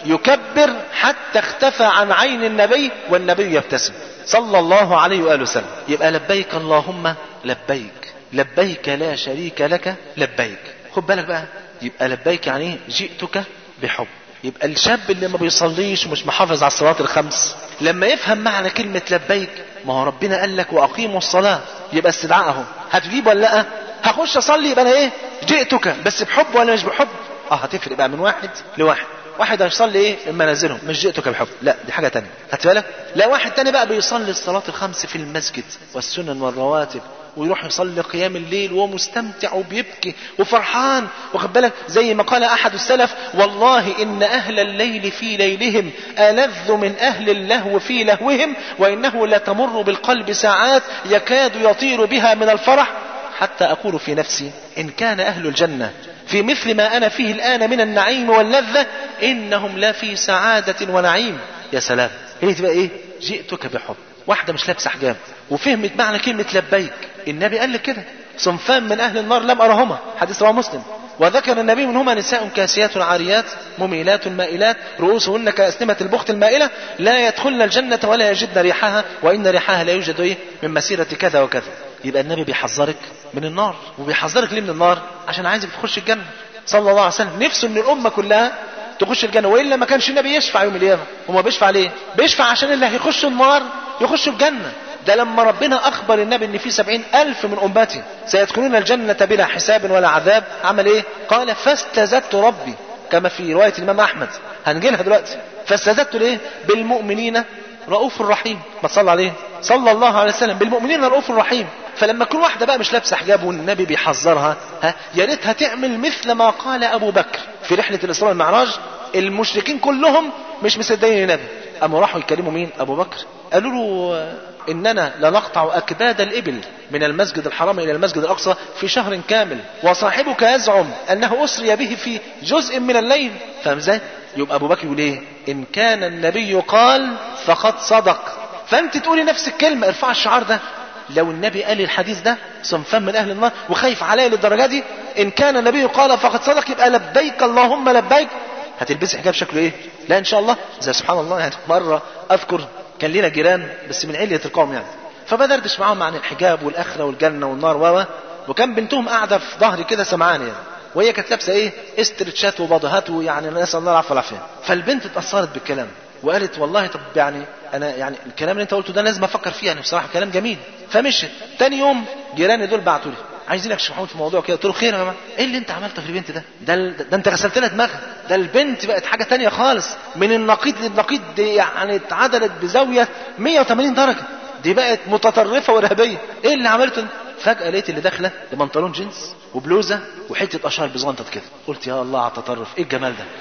يكبر حتى اختفى عن عين النبي والنبي يبتسم صلى الله عليه وآله وسلم يبقى لبيك اللهم لبيك لبيك لا شريك لك لبيك خد بالك بقى يبقى لبيك يعني ايه جئتك بحب يبقى الشاب اللي ما بيصليش ومش محافظ على الصلوات الخمس لما يفهم معنى كلمة لبيك ما هو ربنا قال لك واقيموا الصلاة يبقى استدعاء اهو هتجيب ولا لا هخش اصلي يبقى انا ايه جئتك بس بحب ولا مش بحب اه هتفرق بقى من واحد لواحد واحد هيصلي ايه من منازلهم مش جئتك بحب لا دي حاجه تانية خدت بالك لا واحد تاني بقى بيصلي الصلاه الخمس في المسجد والسنن والرواتب ويروح يصلي قيام الليل وهو مستمتع وبيبكي وفرحان واخد بالك زي ما قال احد السلف والله ان اهل الليل في ليلهم الذ من اهل اللهو في لهوهم وانه لتمر بالقلب ساعات يكاد يطير بها من الفرح حتى اقول في نفسي ان كان اهل الجنه في مثل ما أنا فيه الآن من النعيم واللذة إنهم لا في سعادة ونعيم يا سلام هي تبقى إيه جئتك بحب واحدة مش لابسة حجاب وفهمت معنى كلمة لبيك النبي قال لك كده صنفان من أهل النار لم أرهما حديث رواه مسلم وذكر النبي منهما نساء كاسيات عاريات مميلات مائلات رؤوسهن كأسنمة البخت المائلة لا يدخلن الجنة ولا يجدن ريحها وإن ريحها لا يوجد إيه من مسيرة كذا وكذا يبقى النبي بيحذرك من النار وبيحذرك ليه من النار عشان عايزك تخش الجنة صلى الله عليه وسلم نفسه ان الامة كلها تخش الجنة وإلا ما كانش النبي يشفع يوم القيامة هو بيشفع ليه بيشفع عشان اللي هيخشوا النار يخشوا الجنة ده لما ربنا أخبر النبي إن في سبعين ألف من أمتي سيدخلون الجنة بلا حساب ولا عذاب عمل إيه قال فاستزدت ربي كما في رواية الإمام أحمد هنجيلها دلوقتي فاستزدت ليه بالمؤمنين رؤوف رحيم ما تصلى عليه صلى الله عليه وسلم بالمؤمنين رؤوف رحيم فلما كل واحده بقى مش لابسه حجاب والنبي بيحذرها ها يا ريتها تعمل مثل ما قال ابو بكر في رحله الاسراء والمعراج المشركين كلهم مش مصدقين النبي قاموا راحوا يكلموا مين ابو بكر قالوا له اننا لنقطع اكباد الابل من المسجد الحرام الى المسجد الاقصى في شهر كامل وصاحبك يزعم انه اسري به في جزء من الليل فاهم ازاي يبقى ابو بكر يقول ايه ان كان النبي قال فقد صدق فانت تقولي نفس الكلمه ارفع الشعار ده لو النبي قال الحديث ده صنفان من اهل النار وخايف عليا للدرجه دي ان كان النبي قال فقد صدق يبقى لبيك اللهم لبيك هتلبسي حجاب شكله ايه لا ان شاء الله زي سبحان الله يعني مره اذكر كان لنا جيران بس من علية القوم يعني فبدردش معاهم عن الحجاب والاخره والجنه والنار و وكان بنتهم قاعده في ظهري كده سمعاني يعني وهي كانت لابسه ايه استرتشات وبضهات ويعني نسال الله العفو والعافيه فالبنت اتاثرت بالكلام وقالت والله طب يعني انا يعني الكلام اللي انت قلته ده لازم افكر فيه يعني بصراحه كلام جميل فمشت تاني يوم جيراني دول بعتوا لي عايزينك يا محمود في موضوع كده قلت له خير يا جماعه ايه اللي انت عملته في البنت ده ده, ال... ده انت غسلت لها دماغها ده البنت بقت حاجه تانية خالص من النقيض للنقيض دي يعني اتعدلت بزاويه 180 درجه دي بقت متطرفه وارهابيه ايه اللي عملته فجاه لقيت اللي داخله بنطلون جينز وبلوزه وحته اشعار بزغنطط كده قلت يا الله على التطرف ايه الجمال ده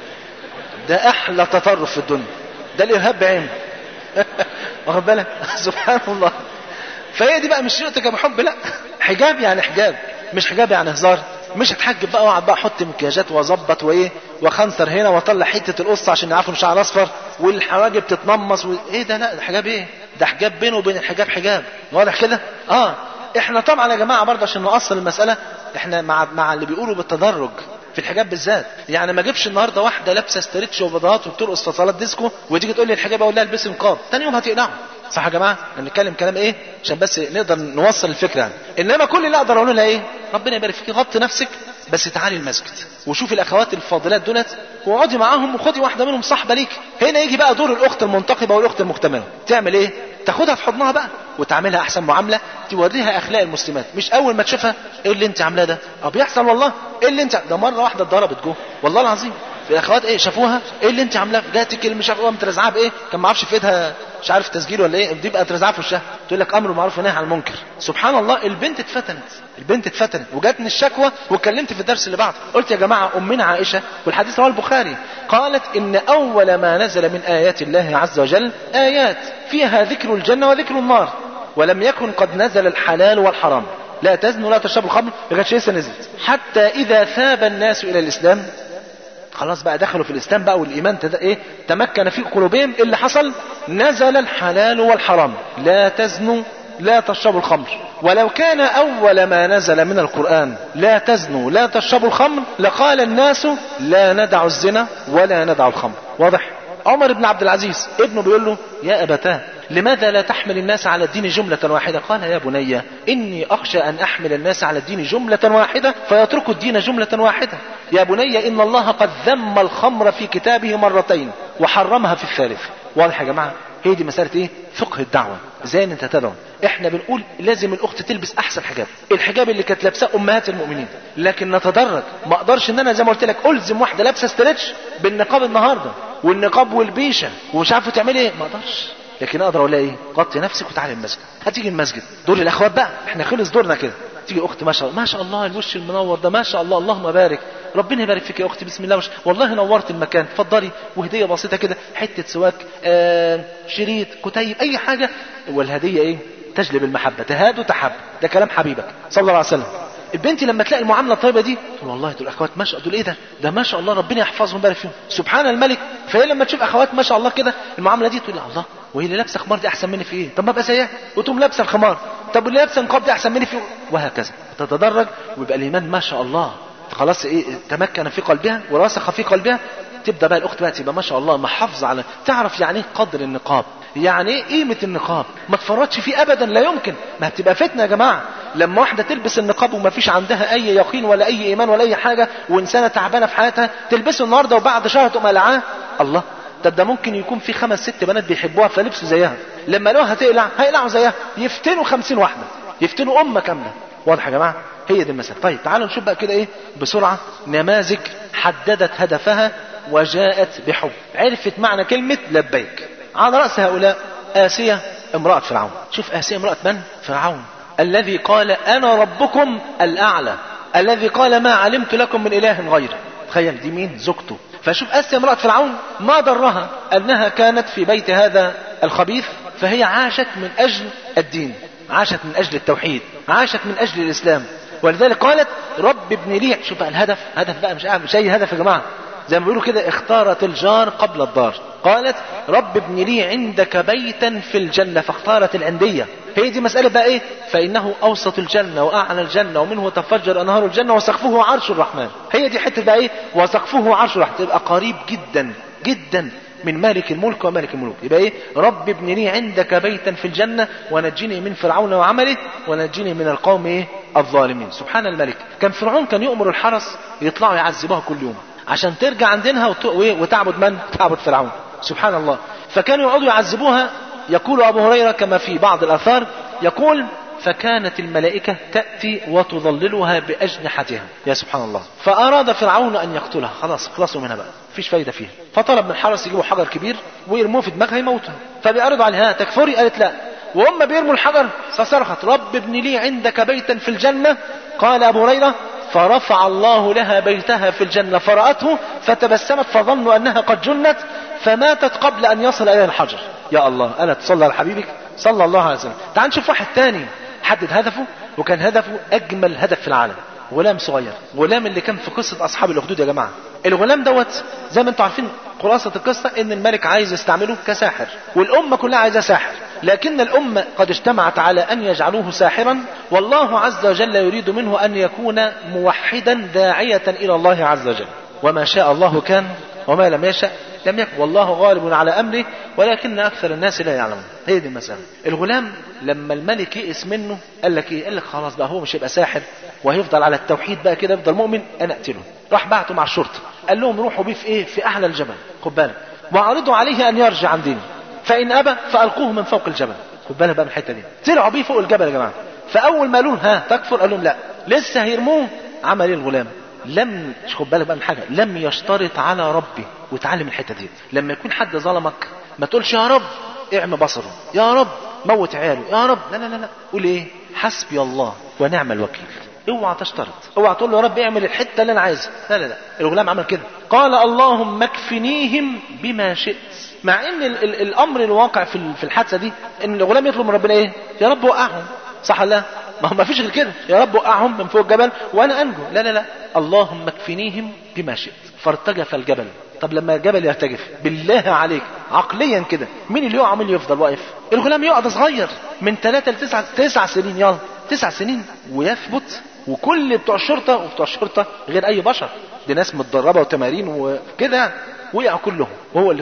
ده احلى تطرف في الدنيا ده الارهاب بعينه واخد بالك سبحان الله فهي دي بقى مش شئتك بحب لا حجاب يعني حجاب مش حجاب يعني هزار مش هتحجب بقى واقعد بقى احط مكياجات واظبط وايه واخنصر هنا واطلع حته القصه عشان يعرفوا ان شعر اصفر والحواجب تتنمص و... ايه ده لا ده حجاب ايه ده حجاب بينه وبين الحجاب حجاب واضح كده اه احنا طبعا يا جماعه برضه عشان نوصل المساله احنا مع مع اللي بيقولوا بالتدرج في الحجاب بالذات يعني ما اجيبش النهارده واحده لابسه ستريتش وبضات وبترقص في صالات ديسكو وتيجي تقول لي الحجاب اقول لها البسي نقاب ثاني يوم هتقنعه صح يا جماعه نتكلم كلام ايه عشان بس نقدر نوصل الفكره يعني. انما كل اللي اقدر اقوله لها ايه ربنا يبارك فيك غطي نفسك بس تعالي المسجد وشوفي الاخوات الفاضلات دولت واقعدي معاهم وخدي واحده منهم صاحبه ليك هنا يجي بقى دور الاخت المنتقبه والاخت المختمره تعمل ايه تاخدها في حضنها بقى وتعملها احسن معامله توريها اخلاق المسلمات مش اول ما تشوفها ايه اللي انت عاملاه ده اه بيحصل والله ايه اللي انت ده مره واحده اتضربت جوه والله العظيم في الاخوات ايه شافوها ايه اللي انت عاملاه جاتك اللي مش عارف قامت رازعاها بايه كان ما اعرفش في ايدها مش عارف تسجيل ولا ايه دي بقى ترزعها في وشها تقول لك امر معروف ونهي عن المنكر سبحان الله البنت اتفتنت البنت اتفتنت وجاتني الشكوى واتكلمت في الدرس اللي بعده قلت يا جماعه امنا عائشه والحديث رواه البخاري قالت ان اول ما نزل من ايات الله عز وجل ايات فيها ذكر الجنه وذكر النار ولم يكن قد نزل الحلال والحرام لا تزنوا لا تشربوا الخمر ما كانتش لسه نزلت حتى اذا ثاب الناس الى الاسلام خلاص بقى دخلوا في الاسلام بقى والايمان تد... ايه تمكن في قلوبهم اللي حصل نزل الحلال والحرام لا تزنوا لا تشربوا الخمر ولو كان اول ما نزل من القران لا تزنوا لا تشربوا الخمر لقال الناس لا ندع الزنا ولا ندع الخمر واضح عمر بن عبد العزيز ابنه بيقول له يا ابتاه لماذا لا تحمل الناس على الدين جملة واحدة قال يا بني إني أخشى أن أحمل الناس على الدين جملة واحدة فيتركوا الدين جملة واحدة يا بني إن الله قد ذم الخمر في كتابه مرتين وحرمها في الثالث واضح يا جماعة هي دي مسألة ايه فقه الدعوة ازاي انت تدعو احنا بنقول لازم الاخت تلبس احسن حجاب الحجاب اللي كانت لابساه امهات المؤمنين لكن نتدرج ما اقدرش ان انا زي ما قلت لك الزم واحده لابسه ستريتش بالنقاب النهارده والنقاب والبيشه ومش عارفه تعملي ايه ما اقدرش لكن اقدر اقول لها ايه غطي نفسك وتعالي المسجد هتيجي المسجد دول الاخوات بقى احنا خلص دورنا كده تيجي اخت ما شاء الله ما شاء الله الوش المنور ده ما شاء الله اللهم بارك ربنا يبارك فيك يا اختي بسم الله وش... والله نورت المكان اتفضلي وهديه بسيطه كده حته سواك آه شريط كتيب اي حاجه والهديه ايه تجلب المحبه تهاد تحب ده كلام حبيبك صلى الله عليه وسلم البنت لما تلاقي المعامله الطيبه دي تقول والله دول اخوات ما شاء دول ايه ده ده ما شاء الله ربنا يحفظهم ويبارك فيهم سبحان الملك فهي لما تشوف اخوات ما شاء الله كده المعامله دي تقول الله وهي اللي لابسه خمار دي احسن مني في ايه طب ما ابقى زيها وتقوم لابسه الخمار طب اللي لابسه نقاب دي احسن مني في إيه؟ وهكذا تتدرج ويبقى الايمان ما شاء الله خلاص ايه تمكن في قلبها وراسخ في قلبها تبدا بقى الاخت بقى تبقى ما شاء الله محافظه على تعرف يعني ايه قدر النقاب يعني ايه قيمه النقاب ما تفرطش فيه ابدا لا يمكن ما هتبقى فتنه يا جماعه لما واحده تلبس النقاب وما فيش عندها اي يقين ولا اي ايمان ولا اي حاجه وانسانه تعبانه في حياتها تلبسه النهارده وبعد شهر تقوم قلعاه الله طب ده ممكن يكون في خمس ست بنات بيحبوها فلبسوا زيها لما لو هتقلع هيقلعوا زيها يفتنوا خمسين واحده يفتنوا امه كامله واضح يا جماعه هي دي المسألة طيب تعالوا نشوف بقى كده ايه بسرعة نماذج حددت هدفها وجاءت بحب عرفت معنى كلمة لبيك على رأس هؤلاء آسية امرأة فرعون شوف آسية امرأة من فرعون الذي قال أنا ربكم الأعلى الذي قال ما علمت لكم من إله غيره تخيل دي مين زوجته فشوف آسيا امرأة فرعون ما ضرها أنها كانت في بيت هذا الخبيث فهي عاشت من أجل الدين عاشت من أجل التوحيد عاشت من أجل الإسلام ولذلك قالت رب ابن لي شوف بقى الهدف هدف بقى مش مش اي هدف يا جماعه زي ما بيقولوا كده اختارت الجار قبل الدار قالت رب ابن لي عندك بيتا في الجنه فاختارت العنديه هي دي مسألة بقى ايه فإنه أوسط الجنة وأعلى الجنة ومنه تفجر أنهار الجنة وسقفه عرش الرحمن هي دي حتة بقى ايه وسقفه عرش الرحمن تبقى قريب جدا جدا من مالك الملك ومالك الملوك يبقى ايه رب ابن لي عندك بيتا في الجنة ونجني من فرعون وعمله ونجني من القوم ايه الظالمين سبحان الملك كان فرعون كان يؤمر الحرس يطلعوا يعذبوها كل يوم عشان ترجع عن دينها وت... وتعبد من تعبد فرعون سبحان الله فكانوا يقعدوا يعذبوها يقول أبو هريرة كما في بعض الآثار يقول فكانت الملائكة تأتي وتظللها بأجنحتها يا سبحان الله فأراد فرعون أن يقتلها خلاص خلصوا منها بقى فيش فايدة فيها فطلب من الحرس يجيبوا حجر كبير ويرموه في دماغها يموتها فبيعرضوا عليها تكفري قالت لا وهم بيرموا الحجر فصرخت رب ابن لي عندك بيتا في الجنة قال أبو هريرة فرفع الله لها بيتها في الجنة فرأته فتبسمت فظنوا أنها قد جنت فماتت قبل أن يصل إليها الحجر يا الله ألا تصلى على حبيبك صلى الله عليه وسلم تعال نشوف واحد تاني حدد هدفه وكان هدفه أجمل هدف في العالم غلام صغير غلام اللي كان في قصة أصحاب الأخدود يا جماعة الغلام دوت زي ما انتم عارفين خلاصة القصة ان الملك عايز يستعمله كساحر والأمة كلها عايزة ساحر لكن الأمة قد اجتمعت على أن يجعلوه ساحرا والله عز وجل يريد منه أن يكون موحدا داعية إلى الله عز وجل وما شاء الله كان وما لم يشأ لم يكن والله غالب على أمره ولكن أكثر الناس لا يعلمون هي دي المسألة الغلام لما الملك يئس منه قال لك إيه قال لك خلاص بقى هو مش هيبقى ساحر وهيفضل على التوحيد بقى كده يفضل مؤمن أنا أقتله راح بعته مع الشرطة قال لهم روحوا بيه في إيه في أعلى الجبل خد بالك وعرضوا عليه أن يرجع عن دينه فإن أبى فألقوه من فوق الجبل خد بالك بقى من الحتة دي طلعوا بيه فوق الجبل يا جماعة فأول ما قالوا ها تكفر قال لهم لا لسه هيرموه عمل ايه الغلام لم خد بالك بقى من حاجه لم يشترط على ربي وتعلم الحته دي لما يكون حد ظلمك ما تقولش يا رب اعمى بصره يا رب موت عياله يا رب لا لا لا لا قول ايه حسبي الله ونعم الوكيل اوعى تشترط اوعى تقول له يا رب اعمل الحته اللي انا عايزها لا لا لا الغلام عمل كده قال اللهم اكفنيهم بما شئت مع ان ال ال الامر الواقع في في الحادثه دي ان الغلام يطلب من ربنا ايه يا رب وقعهم صح ولا لا ما هو ما فيش غير كده يا رب وقعهم من فوق الجبل وانا انجو لا لا لا اللهم اكفنيهم بما شئت فارتجف الجبل طب لما الجبل يرتجف بالله عليك عقليا كده مين اللي يقع مين اللي يفضل واقف الغلام يقع ده صغير من ثلاثة لتسعة تسع سنين يلا تسع سنين ويثبت وكل بتوع الشرطة وبتوع الشرطة غير أي بشر دي ناس متدربة وتمارين وكده وقعوا كلهم وهو اللي فضل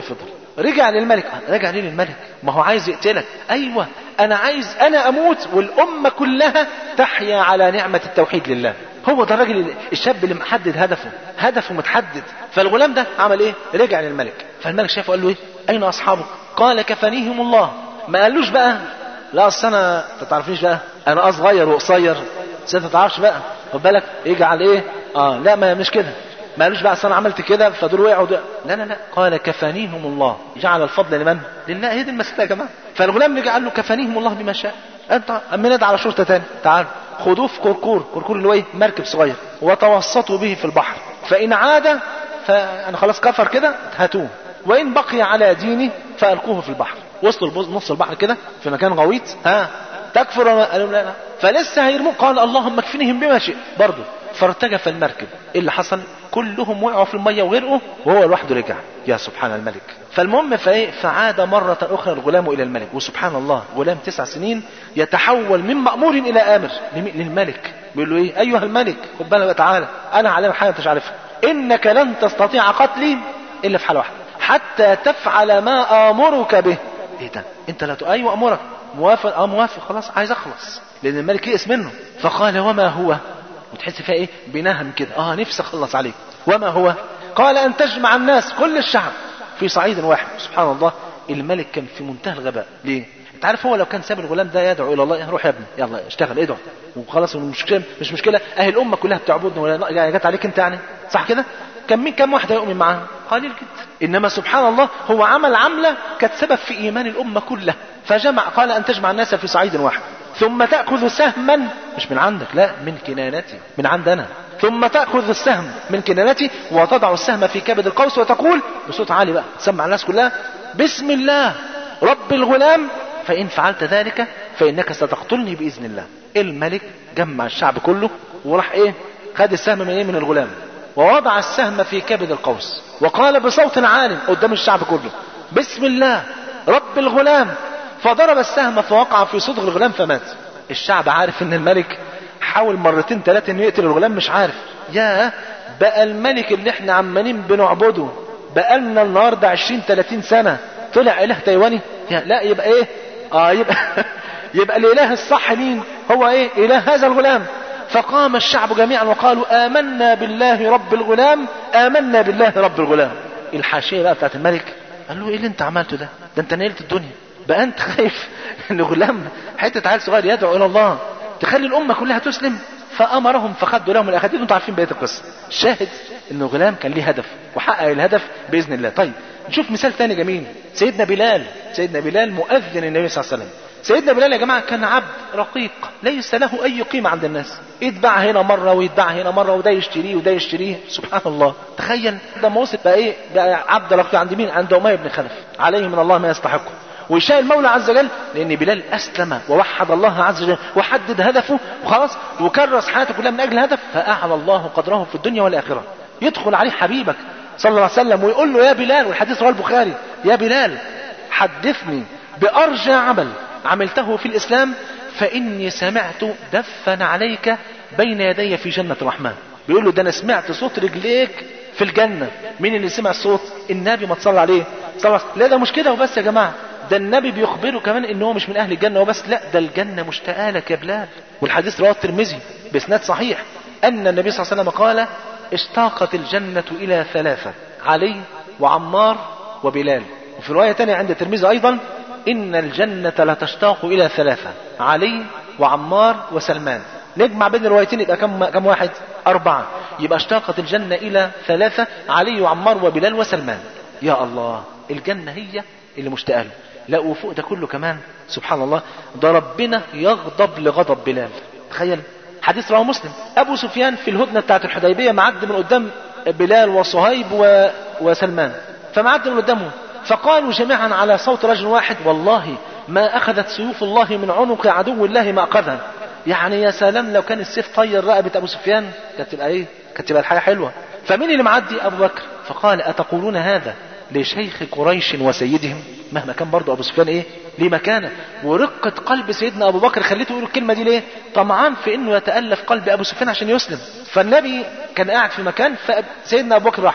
رجع للملك رجع ليه للملك ما هو عايز يقتلك ايوه انا عايز انا اموت والامه كلها تحيا على نعمه التوحيد لله هو ده الراجل الشاب اللي محدد هدفه هدفه متحدد فالغلام ده عمل ايه رجع للملك فالملك شافه قال له ايه اين اصحابك قال كفانيهم الله ما قالوش بقى لا اصل انا ما تعرفنيش بقى انا اه صغير وقصير بس انت ما تعرفش بقى خد بالك يجعل ايه اه لا ما مش كده ما قالوش بقى اصل انا عملت كده فدول وقعوا دول. لا لا لا قال كفانيهم الله جعل الفضل لمن لله هي دي المساله يا جماعه فالغلام رجع قال له كفانيهم الله بما شاء انت امنت على شرطه تاني تعال خدوه في كركور كركور اللي هو ايه مركب صغير وتوسطوا به في البحر فان عاد فانا خلاص كفر كده هاتوه وان بقي على دينه فالقوه في البحر وصلوا لبص- نص البحر كده في مكان غويط ها تكفر ولا- قالوا لا لا فلسه هيرموه قال اللهم اكفنهم بما شئت برضه فارتجف المركب ايه اللي حصل كلهم وقعوا في الميه وغرقوا وهو لوحده رجع يا سبحان الملك فالمهم فايه فعاد مرة أخرى الغلام إلى الملك وسبحان الله غلام تسع سنين يتحول من مأمور إلى آمر لم- للملك بيقول له إيه أيها الملك خد بالك بقى تعالى أنا علينا حاجة أنت مش عارفها إنك لن تستطيع قتلي إلا في حالة واحدة حتى تفعل ما آمرك به ايه ده انت لا ت- ايوه امرك موافق اه موافق خلاص عايز اخلص لان الملك يئس منه فقال وما هو وتحس فيها ايه بنهم كده اه نفسي اخلص عليك وما هو قال ان تجمع الناس كل الشعب في صعيد واحد سبحان الله الملك كان في منتهى الغباء ليه انت عارف هو لو كان ساب الغلام ده يدعو الى الله روح يا ابني يلا اشتغل ادعو وخلاص المشكله مش مشكله اهل الامه كلها بتعبدنا ولا يعني جت عليك انت يعني صح كده كان مين كم واحد هيؤمن معاه قليل جدا انما سبحان الله هو عمل عمله كانت سبب في ايمان الامه كلها فجمع قال ان تجمع الناس في صعيد واحد ثم تاخذ سهما مش من عندك لا من كنانتي من عندنا ثم تاخذ السهم من كنانتي وتضع السهم في كبد القوس وتقول بصوت عالي بقى تسمع الناس كلها بسم الله رب الغلام فان فعلت ذلك فانك ستقتلني باذن الله الملك جمع الشعب كله وراح ايه خد السهم من ايه من الغلام ووضع السهم في كبد القوس وقال بصوت عال قدام الشعب كله بسم الله رب الغلام فضرب السهم فوقع في صدغ الغلام فمات الشعب عارف ان الملك حاول مرتين ثلاثة انه يقتل الغلام مش عارف يا بقى الملك اللي احنا عمالين بنعبده بقالنا النهارده 20 30 سنة طلع اله تايواني يا لا يبقى ايه اه يبقى يبقى الاله الصح مين هو ايه اله هذا الغلام فقام الشعب جميعا وقالوا آمنا بالله رب الغلام آمنا بالله رب الغلام الحاشية بقى بتاعت الملك قال له ايه اللي انت عملته ده ده انت نيلت الدنيا بقى انت خايف ان غلام حتة عيل صغير يدعو الى الله تخلي الامة كلها تسلم فامرهم فخدوا لهم الاخدين انتوا عارفين بقية القصة شاهد انه غلام كان ليه هدف وحقق الهدف باذن الله طيب نشوف مثال تاني جميل سيدنا بلال سيدنا بلال مؤذن النبي صلى الله عليه وسلم سيدنا بلال يا جماعة كان عبد رقيق ليس له أي قيمة عند الناس يتباع هنا مرة ويتباع هنا مرة وده يشتريه وده يشتريه سبحان الله تخيل لما وصل بقى إيه بقى عبد رقيق عند مين عند أمية بن خلف عليه من الله ما يستحقه ويشاء المولى عز وجل لأن بلال أسلم ووحد الله عز وجل وحدد هدفه وخلاص وكرس حياته كلها من أجل هدف فأعلى الله قدره في الدنيا والآخرة يدخل عليه حبيبك صلى الله عليه وسلم ويقول له يا بلال والحديث رواه البخاري يا بلال حدثني بأرجى عمل عملته في الإسلام فإني سمعت دفا عليك بين يدي في جنة الرحمن بيقول له ده أنا سمعت صوت رجليك في الجنة مين اللي سمع الصوت النبي ما تصلى عليه صلى الله عليه وسلم. لا ده مش كده وبس يا جماعة ده النبي بيخبره كمان ان هو مش من اهل الجنة وبس لا ده الجنة مشتاقة لك يا بلال والحديث رواه الترمذي باسناد صحيح ان النبي صلى الله عليه وسلم قال اشتاقت الجنة الى ثلاثة علي وعمار وبلال وفي رواية تانية عند الترمذي ايضا إن الجنة لتشتاق إلى ثلاثة علي وعمار وسلمان نجمع بين الروايتين يبقى كم كم واحد؟ أربعة يبقى اشتاقت الجنة إلى ثلاثة علي وعمار وبلال وسلمان يا الله الجنة هي اللي مشتاقة له لا وفوق ده كله كمان سبحان الله ده ربنا يغضب لغضب بلال تخيل حديث رواه مسلم أبو سفيان في الهدنة بتاعت الحديبية معدي من قدام بلال وصهيب و... وسلمان فمعدي من قدامهم فقالوا جميعا على صوت رجل واحد والله ما أخذت سيوف الله من عنق عدو الله ما أخذها يعني يا سلام لو كان السيف طير رقبة أبو سفيان كانت تبقى إيه؟ كانت تبقى الحياة حلوة فمين اللي معدي أبو بكر فقال أتقولون هذا لشيخ قريش وسيدهم مهما كان برضه أبو سفيان إيه ليه مكانه ورقة قلب سيدنا أبو بكر خليته يقول الكلمة دي ليه طمعان في إنه يتألف قلب أبو سفيان عشان يسلم فالنبي كان قاعد في مكان فسيدنا أبو بكر راح له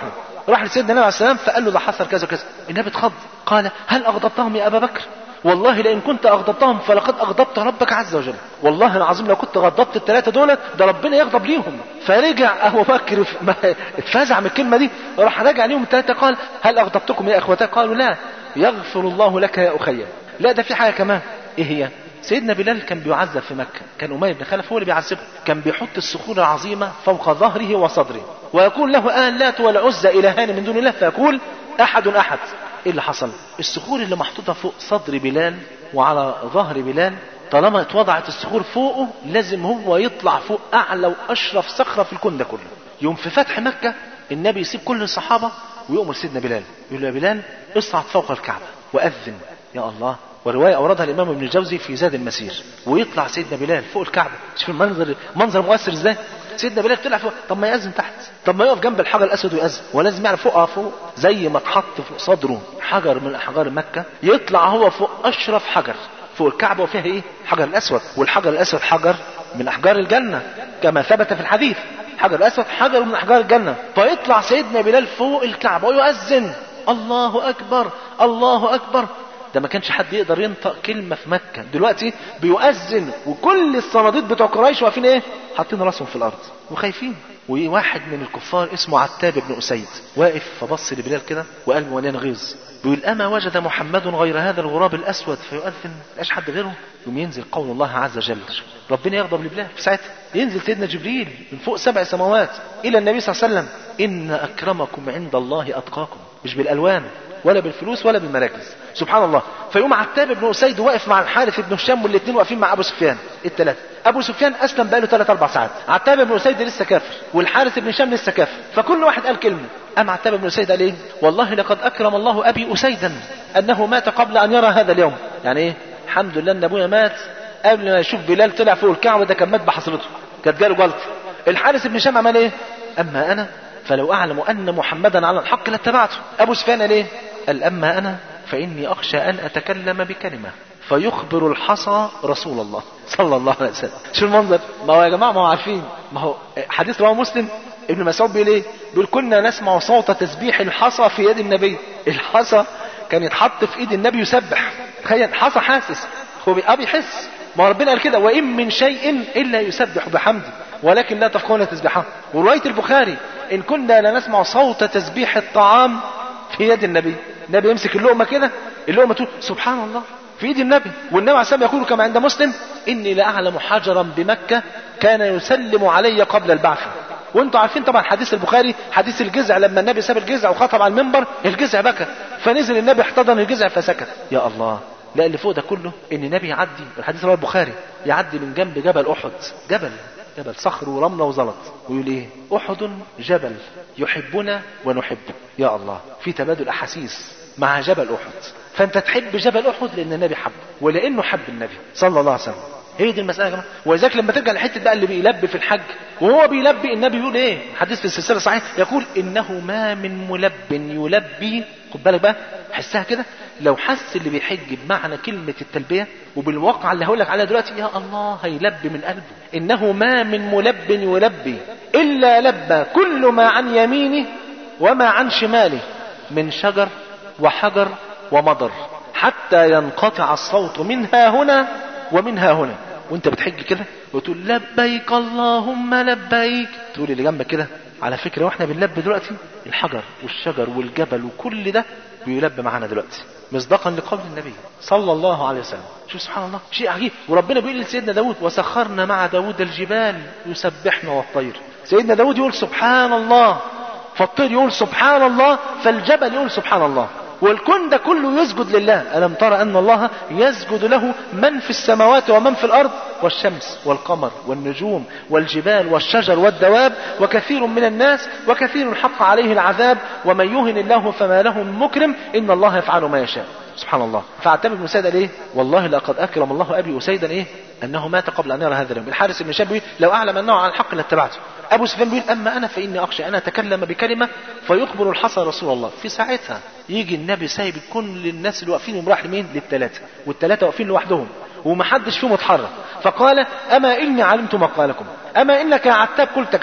راح لسيدنا النبي عليه السلام فقال له ده حصل كذا كذا النبي اتخض قال هل اغضبتهم يا ابا بكر والله لئن كنت اغضبتهم فلقد اغضبت ربك عز وجل والله العظيم لو كنت غضبت الثلاثه دول ده ربنا يغضب ليهم فرجع ابو بكر ف- ما- اتفزع من الكلمه دي راح رجع ليهم الثلاثه قال هل اغضبتكم يا اخوتي قالوا لا يغفر الله لك يا اخي لا ده في حاجه كمان ايه هي سيدنا بلال كان بيعذب في مكة كان أمية بن خلف هو اللي بيعذبه كان بيحط الصخور العظيمة فوق ظهره وصدره ويقول له آن لات والعزى إلهان من دون الله فيقول أحد أحد إيه اللي حصل الصخور اللي محطوطة فوق صدر بلال وعلى ظهر بلال طالما اتوضعت الصخور فوقه لازم هو يطلع فوق أعلى وأشرف صخرة في الكون ده كله يوم في فتح مكة النبي يسيب كل الصحابة ويؤمر سيدنا بلال يقول له يا بلال اصعد فوق الكعبة وأذن يا الله ورواية أوردها الإمام ابن الجوزي في زاد المسير ويطلع سيدنا بلال فوق الكعبة شوف المنظر منظر مؤثر ازاي سيدنا بلال طلع فوق طب ما يأذن تحت طب ما يقف جنب الحجر الأسود ويأذن ولازم يعرف فوقها فوق زي ما اتحط فوق صدره حجر من أحجار مكة يطلع هو فوق أشرف حجر فوق الكعبة وفيها إيه حجر الأسود والحجر الأسود حجر من أحجار الجنة كما ثبت في الحديث حجر الأسود حجر من أحجار الجنة فيطلع سيدنا بلال فوق الكعبة ويؤذن الله أكبر الله أكبر ده ما كانش حد يقدر ينطق كلمة في مكة دلوقتي بيؤذن وكل الصناديد بتوع قريش واقفين ايه حاطين راسهم في الارض وخايفين وواحد من الكفار اسمه عتاب بن اسيد واقف فبص لبلال كده وقال مليان غيظ بيقول اما وجد محمد غير هذا الغراب الاسود فيؤذن مش حد غيره يوم ينزل قول الله عز وجل ربنا يغضب لبلال في ساعتها ينزل سيدنا جبريل من فوق سبع سماوات الى النبي صلى الله عليه وسلم ان اكرمكم عند الله اتقاكم مش بالالوان ولا بالفلوس ولا بالمراكز سبحان الله فيقوم عتاب بن اسيد واقف مع الحارث بن هشام والاثنين واقفين مع ابو سفيان الثلاثه ابو سفيان اسلم بقاله ثلاث اربع ساعات عتاب بن اسيد لسه كافر والحارث بن هشام لسه كافر فكل واحد قال كلمه اما عتاب بن اسيد قال ايه والله لقد اكرم الله ابي اسيدا انه مات قبل ان يرى هذا اليوم يعني ايه الحمد لله ان ابويا مات قبل ما يشوف بلال طلع فوق الكعبه ده كان مات بحصرته كانت جاله جلطه الحارث بن هشام عمل ايه اما انا فلو اعلم ان محمدا على الحق لاتبعته ابو سفيان قال ايه قال اما انا فاني اخشى ان اتكلم بكلمه فيخبر الحصى رسول الله صلى الله عليه وسلم شو المنظر ما هو يا جماعه ما هو عارفين ما هو حديث رواه مسلم ابن مسعود بيقول ايه بيقول كنا نسمع صوت تسبيح الحصى في يد النبي الحصى كان يتحط في ايد النبي يسبح تخيل حصى حاسس هو بي- اه بيحس ما هو ربنا قال كده وان من شيء الا يسبح بحمده ولكن لا تفقهون تسبحه وروايه البخاري ان كنا لنسمع صوت تسبيح الطعام في يد النبي النبي يمسك اللقمه كده اللقمه تقول سبحان الله في ايد النبي والنبي عليه السلام يقول كما عند مسلم اني لاعلم حجرا بمكه كان يسلم علي قبل البعث وانتم عارفين طبعا حديث البخاري حديث الجزع لما النبي ساب الجزع وخطب على المنبر الجزع بكى فنزل النبي احتضن الجزع فسكت يا الله لا اللي فوق ده كله ان النبي يعدي الحديث رواه البخاري يعدي من جنب جبل احد جبل جبل صخر ورمله وزلط ويقول ايه احد جبل يحبنا ونحبه يا الله في تبادل احاسيس مع جبل احد فانت تحب جبل احد لان النبي حبه ولانه حب النبي صلى الله عليه وسلم هي دي المساله يا جماعه ولذلك لما ترجع لحته بقى اللي بيلبي في الحج وهو بيلبي النبي يقول ايه حديث في السلسله الصحيح يقول انه ما من ملب يلبي خد بالك بقى حسها كده لو حس اللي بيحج بمعنى كلمة التلبية وبالواقع اللي هقول لك عليها دلوقتي يا الله هيلبي من قلبه إنه ما من ملب يلبي إلا لبى كل ما عن يمينه وما عن شماله من شجر وحجر ومضر حتى ينقطع الصوت منها هنا ومنها هنا وانت بتحج كده وتقول لبيك اللهم لبيك تقول اللي جنبك كده على فكرة واحنا بنلبي دلوقتي الحجر والشجر والجبل وكل ده بيلبي معانا دلوقتي مصداقا لقول النبي صلى الله عليه وسلم شوف سبحان الله شيء عجيب وربنا بيقول لسيدنا داود وسخرنا مع داود الجبال يسبحنا والطير سيدنا داود يقول سبحان الله فالطير يقول سبحان الله فالجبل يقول سبحان الله والكون ده كله يسجد لله ألم ترى أن الله يسجد له من في السماوات ومن في الأرض والشمس والقمر والنجوم والجبال والشجر والدواب وكثير من الناس وكثير حق عليه العذاب ومن يهن الله فما له من مكرم إن الله يفعل ما يشاء سبحان الله فاعتبر بن سيد قال ايه والله لقد اكرم الله ابي اسيدا ايه انه مات قبل ان يرى هذا اليوم الحارس بن شاب بيقول لو اعلم انه على الحق لاتبعته ابو سفيان بيقول اما انا فاني اخشى ان اتكلم بكلمه فيخبر الحصى رسول الله في ساعتها يجي النبي سايب كل الناس اللي واقفين يقوم راح لمين للثلاثه والثلاثه واقفين لوحدهم ومحدش فيهم اتحرك فقال اما اني علمت مقالكم اما انك يا عتاب قلت كذا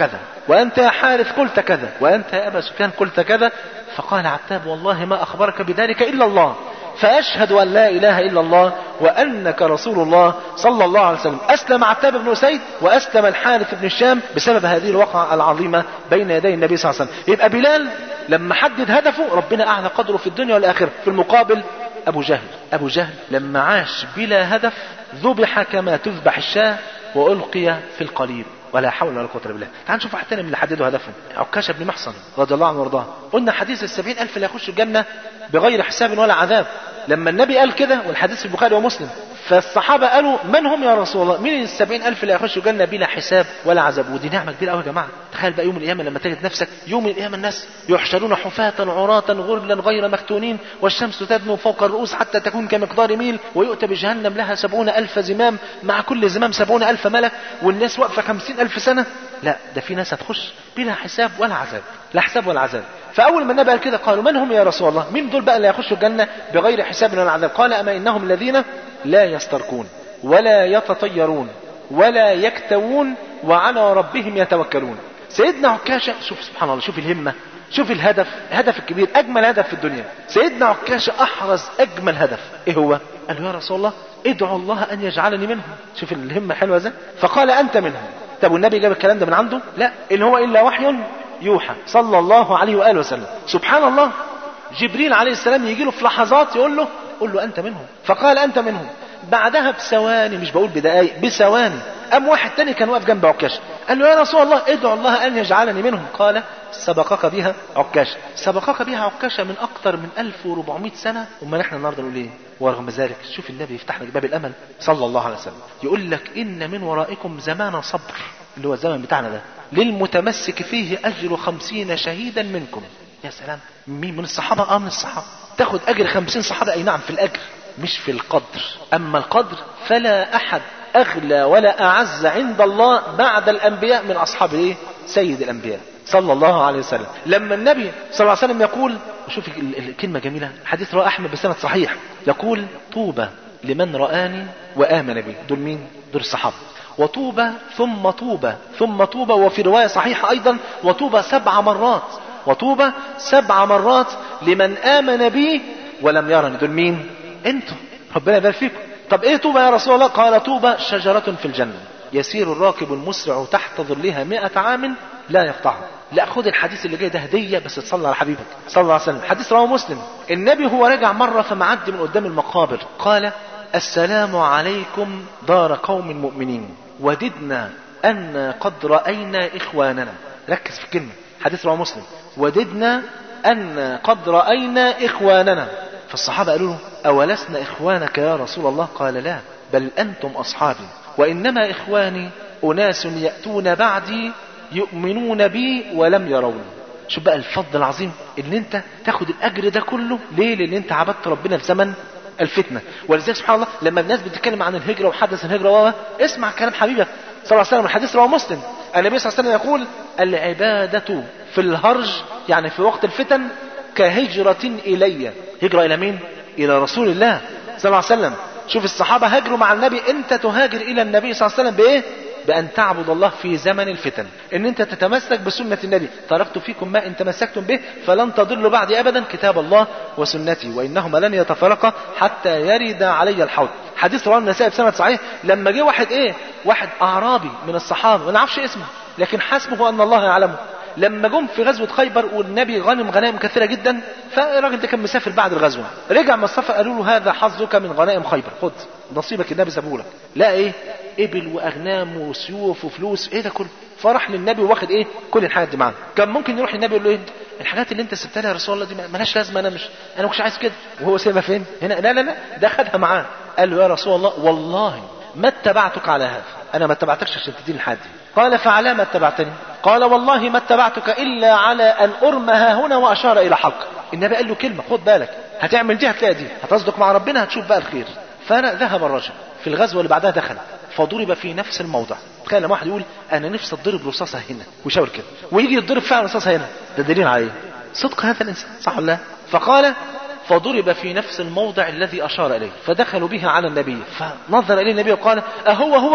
وأنت يا حارث قلت كذا وأنت يا أبا سفيان قلت كذا فقال عتاب والله ما أخبرك بذلك إلا الله فأشهد أن لا إله إلا الله وأنك رسول الله صلى الله عليه وسلم أسلم عتاب بن أسيد وأسلم الحارث بن الشام بسبب هذه الوقعة العظيمة بين يدي النبي صلى الله عليه وسلم يبقى بلال لما حدد هدفه ربنا أعلى قدره في الدنيا والآخرة في المقابل أبو جهل أبو جهل لما عاش بلا هدف ذبح كما تذبح الشاة وألقي في القليب ولا حول ولا قوة إلا بالله تعال نشوف واحد تاني من اللي حددوا هدفهم عكاشة بن محصن رضي الله عنه وارضاه قلنا حديث السبعين ألف اللي يخشوا الجنة بغير حساب ولا عذاب لما النبي قال كده والحديث في البخاري ومسلم فالصحابة قالوا من هم يا رسول الله مين السبعين ألف اللي يخشوا الجنة بلا حساب ولا عذاب ودي نعمة كبيرة قوي يا جماعة تخيل بقى يوم القيامة لما تجد نفسك يوم القيامة الناس يحشرون حفاة عراة غرلا غير مختونين والشمس تدنو فوق الرؤوس حتى تكون كمقدار ميل ويؤتى بجهنم لها سبعون ألف زمام مع كل زمام سبعون ألف ملك والناس واقفة خمسين ألف سنة لا ده في ناس هتخش بلا حساب ولا عذاب لا حساب ولا عذاب فأول ما النبي قال كده قالوا من هم يا رسول الله مين دول بقى اللي يخشوا الجنة بغير حساب ولا عذاب قال أما إنهم الذين لا يسترقون ولا يتطيرون ولا يكتوون وعلى ربهم يتوكلون سيدنا عكاشة شوف سبحان الله شوف الهمة شوف الهدف هدف الكبير أجمل هدف في الدنيا سيدنا عكاشة أحرز أجمل هدف إيه هو قال له يا رسول الله ادعو الله أن يجعلني منهم شوف الهمة حلوة ازاي فقال أنت منهم طب والنبي جاب الكلام ده من عنده لا إن هو إلا وحي يوحى صلى الله عليه وآله وسلم سبحان الله جبريل عليه السلام يجي له في لحظات يقول له قل له أنت منهم فقال أنت منهم بعدها بثواني مش بقول بدقايق بثواني قام واحد تاني كان واقف جنب عكاشه قال له يا رسول الله ادعو الله ان يجعلني منهم قال سبقك بها عكاشه سبقك بها عكاشه من اكثر من 1400 سنه امال احنا النهارده نقول ايه ورغم ذلك شوف النبي يفتح لك باب الامل صلى الله عليه وسلم يقول لك ان من ورائكم زمان صبر اللي هو الزمن بتاعنا ده للمتمسك فيه اجر خمسين شهيدا منكم يا سلام مين من الصحابه اه من الصحابه تاخد اجر خمسين صحابه اي نعم في الاجر مش في القدر أما القدر فلا أحد أغلى ولا أعز عند الله بعد الأنبياء من أصحاب إيه؟ سيد الأنبياء صلى الله عليه وسلم لما النبي صلى الله عليه وسلم يقول شوف الكلمة جميلة حديث رواه أحمد بسند صحيح يقول طوبى لمن رآني وآمن بي دول مين؟ دول الصحابة وطوبى ثم طوبى ثم طوبى وفي رواية صحيحة أيضا وطوبى سبع مرات وطوبى سبع مرات لمن آمن بي ولم يرني دول مين؟ انتوا ربنا يبارك فيكم طب ايه طوبى يا رسول الله قال طوبى شجرة في الجنة يسير الراكب المسرع تحت ظلها مئة عام لا يقطعها لا خد الحديث اللي جاي ده هدية بس تصلي على حبيبك صلى الله عليه وسلم حديث رواه مسلم النبي هو راجع مرة فمعدي من قدام المقابر قال السلام عليكم دار قوم مؤمنين وددنا أن قد رأينا إخواننا ركز في الكلمة حديث رواه مسلم وددنا أن قد رأينا إخواننا فالصحابة قالوا له أولسنا إخوانك يا رسول الله قال لا بل أنتم أصحابي وإنما إخواني أناس يأتون بعدي يؤمنون بي ولم يروني شوف بقى الفضل العظيم ان انت تاخد الاجر ده كله ليه لان انت عبدت ربنا في زمن الفتنه ولذلك سبحان الله لما الناس بتتكلم عن الهجره وحدث الهجره وهو اسمع كلام حبيبك صلى الله عليه وسلم الحديث رواه مسلم النبي صلى الله عليه وسلم يقول العباده في الهرج يعني في وقت الفتن كهجرة إلي هجرة إلى مين؟ إلى رسول الله صلى الله عليه وسلم شوف الصحابة هاجروا مع النبي أنت تهاجر إلى النبي صلى الله عليه وسلم بإيه؟ بأن تعبد الله في زمن الفتن إن أنت تتمسك بسنة النبي تركت فيكم ما إن تمسكتم به فلن تضلوا بعدي أبدا كتاب الله وسنتي وإنهما لن يتفرقا حتى يرد علي الحوض حديث رواه النسائي بسند صحيح لما جه واحد إيه واحد أعرابي من الصحابة ما نعرفش اسمه لكن حسبه أن الله يعلمه لما جم في غزوة خيبر والنبي غنم غنائم كثيرة جدا فالراجل ده كان مسافر بعد الغزوة رجع من السفر قالوا له هذا حظك من غنائم خيبر خد نصيبك النبي سابهولك لا ايه ابل واغنام وسيوف وفلوس ايه ده كله فرح للنبي واخد ايه كل الحاجات دي معاه كان ممكن يروح للنبي يقول له ايه الحاجات اللي انت سبتها لي يا رسول الله دي مالهاش لازمه انا مش انا مش عايز كده وهو سيبها فين هنا لا لا لا ده خدها معاه قال له يا رسول الله والله ما اتبعتك على هذا انا ما اتبعتكش عشان تديني الحاجات دي قال فعلى ما اتبعتني قال والله ما اتبعتك الا على ان ارمها هنا واشار الى حلق النبي قال له كلمه خد بالك هتعمل دي هتلاقي دي هتصدق مع ربنا هتشوف بقى الخير فذهب الرجل في الغزوه اللي بعدها دخل فضرب في نفس الموضع تخيل لما واحد يقول انا نفسي اضرب رصاصه هنا ويشاور كده ويجي يضرب فعلا رصاصه هنا ده دليل على ايه صدق هذا الانسان صح ولا لا فقال فضرب في نفس الموضع الذي أشار إليه فدخلوا بها على النبي فنظر إليه النبي وقال أهو هو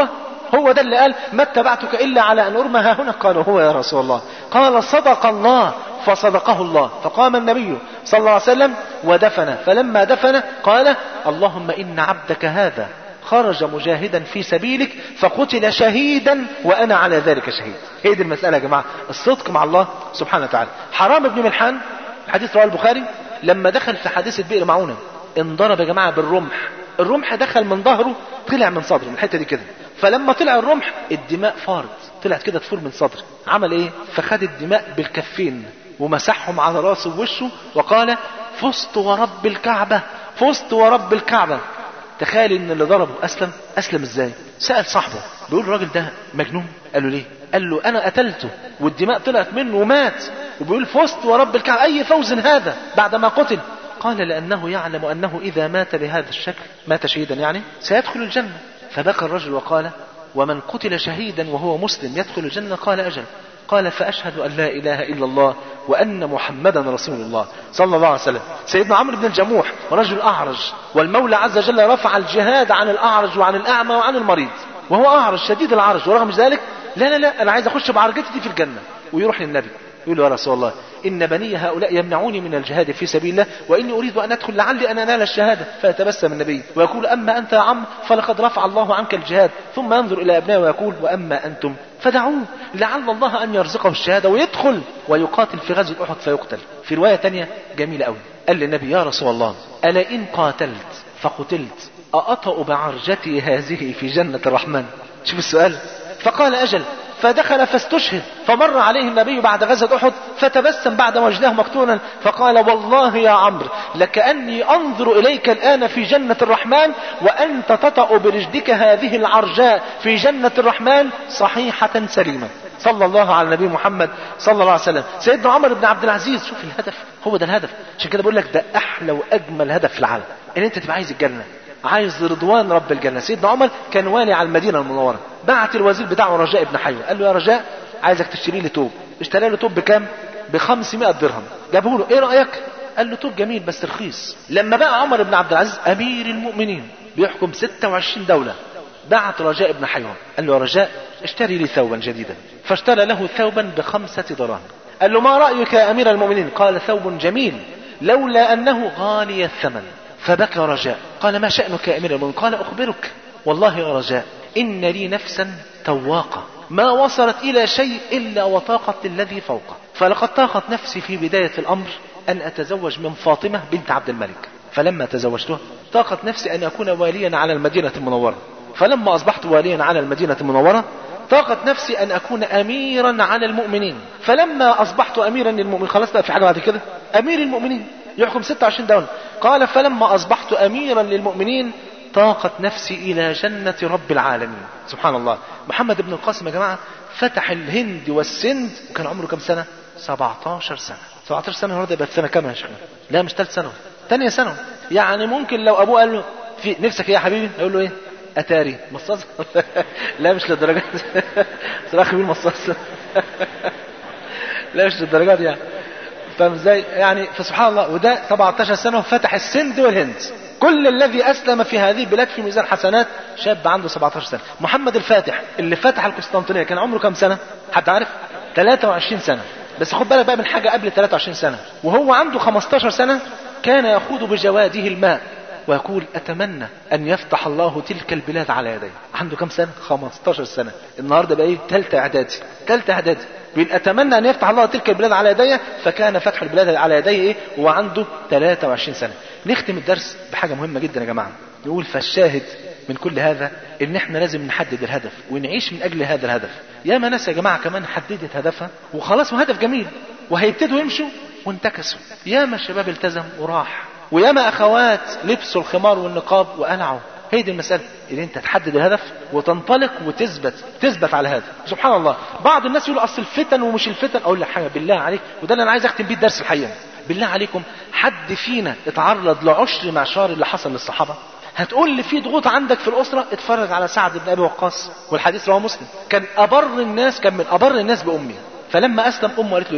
هو ده اللي قال ما اتبعتك إلا على أن أرمى ها هنا قالوا هو يا رسول الله قال صدق الله فصدقه الله فقام النبي صلى الله عليه وسلم ودفن فلما دفن قال اللهم إن عبدك هذا خرج مجاهدا في سبيلك فقتل شهيدا وأنا على ذلك شهيد هي دي المسألة يا جماعة الصدق مع الله سبحانه وتعالى حرام بن ملحان حديث رواه البخاري لما دخل في حادثة بئر معونة انضرب يا جماعة بالرمح الرمح دخل من ظهره طلع من صدره من الحتة دي كده فلما طلع الرمح الدماء فارت طلعت كده تفور من صدره عمل ايه فخد الدماء بالكفين ومسحهم على راسه ووشه وقال فزت ورب الكعبة فزت ورب الكعبة تخيل ان اللي ضربه اسلم اسلم ازاي سأل صاحبه بيقول الراجل ده مجنون قال له ليه قال له انا قتلته والدماء طلعت منه ومات وبيقول فزت ورب الكعبة اي فوز هذا بعدما قتل قال لأنه يعلم أنه إذا مات بهذا الشكل مات شهيدا يعني سيدخل الجنة فبكى الرجل وقال ومن قتل شهيدا وهو مسلم يدخل الجنة قال أجل قال فأشهد أن لا إله إلا الله وأن محمدا رسول الله صلى الله عليه وسلم سيدنا عمرو بن الجموح رجل أعرج والمولى عز وجل رفع الجهاد عن الأعرج وعن الأعمى وعن المريض وهو أعرج شديد العرج ورغم ذلك لا لا لا أنا عايز أخش بعرجتي دي في الجنة ويروح للنبي يقول له يا رسول الله إن بني هؤلاء يمنعوني من الجهاد في سبيل الله وإني أريد أن أدخل لعلي أن أنال الشهادة فيتبسم النبي ويقول أما أنت يا عم فلقد رفع الله عنك الجهاد ثم ينظر إلى أبنائه ويقول وأما أنتم فدعوه لعل الله أن يرزقه الشهادة ويدخل ويقاتل في غزوة أحد فيقتل في رواية تانية جميلة أوي قال للنبي يا رسول الله ألا إن قاتلت فقتلت أأطأ بعرجتي هذه في جنة الرحمن شوف السؤال فقال أجل فدخل فاستشهد فمر عليه النبي بعد غزوة أحد فتبسم بعد وجداه مقتولا فقال والله يا عمرو لكأني أنظر إليك الآن في جنة الرحمن وأنت تطأ برجلك هذه العرجاء في جنة الرحمن صحيحة سليمة صلى الله على النبي محمد صلى الله عليه وسلم سيدنا عمر بن عبد العزيز شوف الهدف هو ده الهدف عشان كده بقول لك ده أحلى وأجمل هدف في العالم إن أنت تبقى عايز الجنة عايز رضوان رب الجنة سيدنا عمر كان والي على المدينة المنورة بعت الوزير بتاعه رجاء بن حيوة قال له يا رجاء عايزك تشتري لي توب اشترى له توب بكام ب 500 درهم جابه له ايه رأيك قال له توب جميل بس رخيص لما بقى عمر بن عبد العزيز امير المؤمنين بيحكم 26 دولة بعت رجاء بن حيوة قال له يا رجاء اشتري لي ثوبا جديدا فاشترى له ثوبا بخمسة دراهم قال له ما رأيك يا امير المؤمنين قال ثوب جميل لولا انه غالي الثمن فبكى رجاء قال ما شأنك يا أمير المؤمنين قال أخبرك والله يا رجاء إن لي نفسا تواقة ما وصلت إلى شيء إلا وطاقت للذي فوقه فلقد طاقت نفسي في بداية الأمر أن أتزوج من فاطمة بنت عبد الملك فلما تزوجتها طاقت نفسي أن أكون واليا على المدينة المنورة فلما أصبحت واليا على المدينة المنورة طاقت نفسي أن أكون أميرا على المؤمنين فلما أصبحت أميرا للمؤمنين خلاص بقى في حاجة بعد كده أمير المؤمنين يحكم 26 دولة قال فلما أصبحت أميرا للمؤمنين طاقت نفسي إلى جنة رب العالمين سبحان الله محمد بن القاسم يا جماعة فتح الهند والسند وكان عمره كم سنة 17 سنة 17 سنة النهارده يبقى في سنة كام يا شيخ لا مش ثالث ثانوي ثانية ثانوي يعني ممكن لو أبوه قال له في نفسك ايه يا حبيبي يقول له ايه اتاري مصاص لا مش للدرجات صراحه مين مصاص لا مش للدرجات يعني فاهم ازاي يعني فسبحان الله وده 17 سنه وفتح السند والهند كل الذي اسلم في هذه البلاد في ميزان حسنات شاب عنده 17 سنه محمد الفاتح اللي فتح القسطنطينيه كان عمره كام سنه حد عارف 23 سنه بس خد بالك بقى من حاجه قبل 23 سنه وهو عنده 15 سنه كان يخوض بجواده الماء ويقول أتمنى أن يفتح الله تلك البلاد على يدي عنده كم سنة 15 سنة النهاردة بقى إيه تالتة إعدادي تالتة إعدادي بيقول أتمنى أن يفتح الله تلك البلاد على يدي فكان فتح البلاد على يدي إيه وعنده 23 سنة نختم الدرس بحاجة مهمة جدا يا جماعة نقول فالشاهد من كل هذا ان احنا لازم نحدد الهدف ونعيش من اجل هذا الهدف يا ما ناس يا جماعه كمان حددت هدفها وخلاص هدف جميل وهيبتدوا يمشوا وانتكسوا يا ما الشباب التزم وراح وياما اخوات لبسوا الخمار والنقاب وقلعوا هي دي المسألة ان انت تحدد الهدف وتنطلق وتثبت تثبت على هذا سبحان الله بعض الناس يقولوا اصل الفتن ومش الفتن اقول لك حاجة بالله عليك وده اللي انا عايز اختم بيه الدرس الحقيقة بالله عليكم حد فينا اتعرض لعشر معشار اللي حصل للصحابة هتقول لي في ضغوط عندك في الاسره اتفرج على سعد بن ابي وقاص والحديث رواه مسلم كان ابر الناس كان من ابر الناس بامي فلما اسلم امه قالت له ايه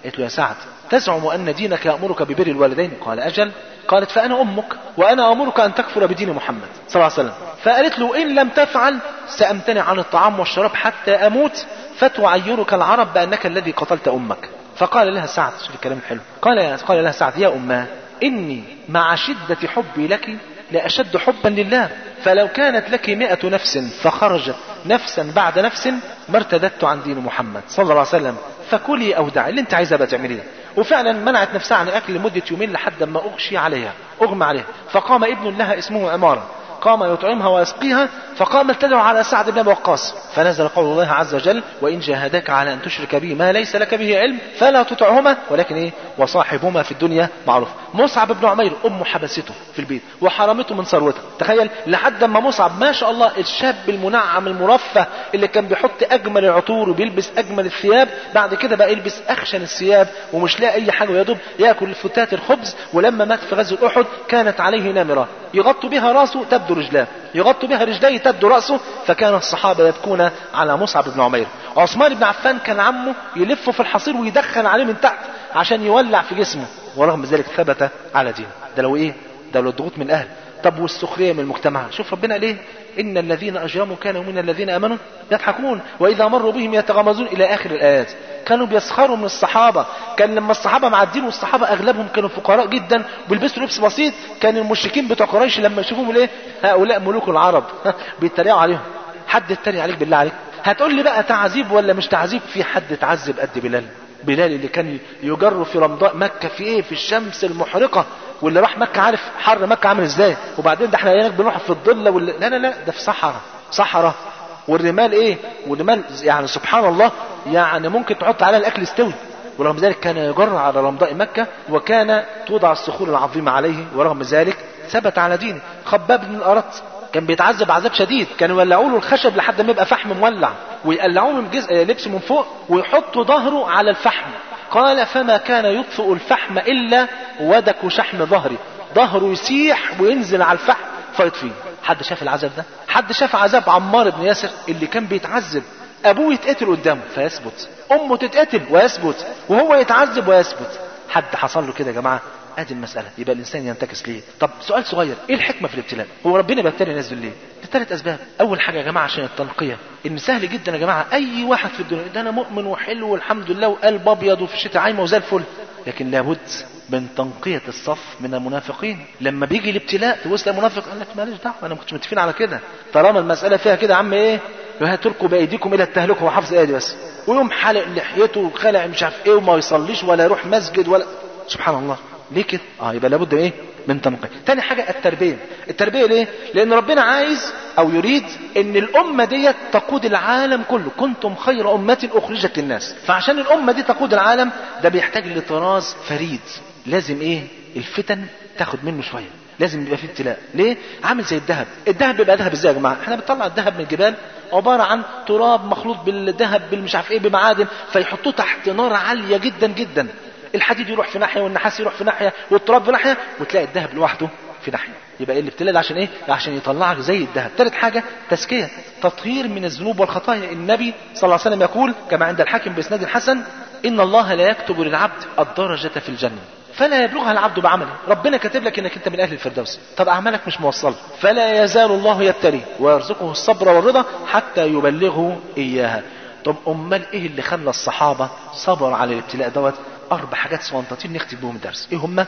قالت له يا سعد تزعم أن دينك يأمرك ببر الوالدين قال أجل قالت فأنا أمك وأنا أمرك أن تكفر بدين محمد صلى الله عليه وسلم فقالت له إن لم تفعل سأمتنع عن الطعام والشراب حتى أموت فتعيرك العرب بأنك الذي قتلت أمك فقال لها سعد شوف الكلام الحلو قال يا قال لها سعد يا أماه إني مع شدة حبي لك لأشد حبا لله فلو كانت لك مئة نفس فخرجت نفسا بعد نفس ما ارتدت عن دين محمد صلى الله عليه وسلم فكلي أو دعي اللي انت عايزها بقى تعمليه وفعلا منعت نفسها عن الأكل لمدة يومين لحد ما أغشي عليها أغمى عليها فقام ابن لها اسمه عمارة قام يطعمها ويسقيها فقام تدعو على سعد بن ابي وقاص فنزل قول الله عز وجل وان جاهداك على ان تشرك بي ما ليس لك به علم فلا تطعهما ولكن ايه وصاحبهما في الدنيا معروف مصعب بن عمير امه حبسته في البيت وحرمته من ثروته تخيل لحد ما مصعب ما شاء الله الشاب المنعم المرفه اللي كان بيحط اجمل العطور وبيلبس اجمل الثياب بعد كده بقى يلبس اخشن الثياب ومش لاقي اي حاجه ويدوب ياكل فتات الخبز ولما مات في غزوه احد كانت عليه نامره يغطوا بها راسه تبدو رجلاه يغطوا بها رجليه تبدو راسه فكان الصحابه يبكون على مصعب بن عمير عثمان بن عفان كان عمه يلفه في الحصير ويدخن عليه من تحت عشان يولع في جسمه ورغم ذلك ثبت على دينه ده لو ايه ده لو الضغوط من الاهل طب والسخريه من المجتمع شوف ربنا ليه ان الذين اجرموا كانوا من الذين امنوا يضحكون واذا مروا بهم يتغمزون الى اخر الايات كانوا بيسخروا من الصحابة كان لما الصحابة معدين والصحابة أغلبهم كانوا فقراء جدا ويلبسوا لبس بسيط كان المشركين بتوع قريش لما يشوفوهم ليه هؤلاء ملوك العرب بيتريقوا عليهم حد اتريق عليك بالله عليك هتقول لي بقى تعذيب ولا مش تعذيب في حد اتعذب قد بلال بلال اللي كان يجر في رمضاء مكة في ايه في الشمس المحرقة واللي راح مكة عارف حر مكة عامل ازاي وبعدين ده احنا هناك بنروح في الظل واللي... لا لا لا ده في صحراء صحراء والرمال ايه والرمال يعني سبحان الله يعني ممكن تحط عليها الاكل يستوي ورغم ذلك كان يجر على رمضاء مكة وكان توضع الصخور العظيمة عليه ورغم ذلك ثبت على دينه خباب بن الأرط كان بيتعذب عذاب شديد كانوا يولعوا له الخشب لحد ما يبقى فحم مولع ويقلعوه من جزء لبسه من فوق ويحطوا ظهره على الفحم قال فما كان يطفئ الفحم إلا ودك شحم ظهري ظهره يسيح وينزل على الفحم فيطفيه حد شاف العذاب ده حد شاف عذاب عمار بن ياسر اللي كان بيتعذب ابوه يتقتل قدامه فيثبت امه تتقتل ويثبت وهو يتعذب ويثبت حد حصل له كده يا جماعه ادي المساله يبقى الانسان ينتكس ليه طب سؤال صغير ايه الحكمه في الابتلاء هو ربنا بيبتلي الناس دول ليه ثلاث اسباب اول حاجه يا جماعه عشان التنقيه ان سهل جدا يا جماعه اي واحد في الدنيا ده انا مؤمن وحلو والحمد لله وقلب ابيض وفي الشتاء عايمه وزي الفل لكن لابد من تنقية الصف من المنافقين لما بيجي الابتلاء تبص منافق قال لك ماليش دعوه انا ما كنتش متفقين على كده طالما المساله فيها كده يا عم ايه هتلقوا بايديكم الى التهلكه وحافظ ايدي بس ويوم حلق لحيته وخلع مش عارف ايه وما يصليش ولا يروح مسجد ولا سبحان الله ليه كده اه يبقى لابد ايه من تنقية تاني حاجة التربية التربية ليه لان ربنا عايز او يريد ان الامة ديت تقود العالم كله كنتم خير امة اخرجت للناس فعشان الامة دي تقود العالم ده بيحتاج لطراز فريد لازم ايه الفتن تاخد منه شوية لازم يبقى فيه ابتلاء ليه عامل زي الذهب الذهب بيبقى ذهب ازاي يا جماعه احنا بنطلع الذهب من الجبال عباره عن تراب مخلوط بالذهب بالمش عارف ايه بمعادن فيحطوه تحت نار عاليه جدا جدا الحديد يروح في ناحيه والنحاس يروح في ناحيه والتراب في ناحيه وتلاقي الذهب لوحده في ناحيه يبقى ايه الابتلاء ده عشان ايه عشان يطلعك زي الذهب ثالث حاجه تزكيه تطهير من الذنوب والخطايا النبي صلى الله عليه وسلم يقول كما عند الحاكم باسناد حسن ان الله لا يكتب للعبد الدرجه في الجنه فلا يبلغها العبد بعمله ربنا كاتب لك انك انت من اهل الفردوس طب اعمالك مش موصله فلا يزال الله يبتليه ويرزقه الصبر والرضا حتى يبلغه اياها طب امال ايه اللي خلى الصحابه صبروا على الابتلاء دوت اربع حاجات صغنطتين نختم بهم الدرس ايه هم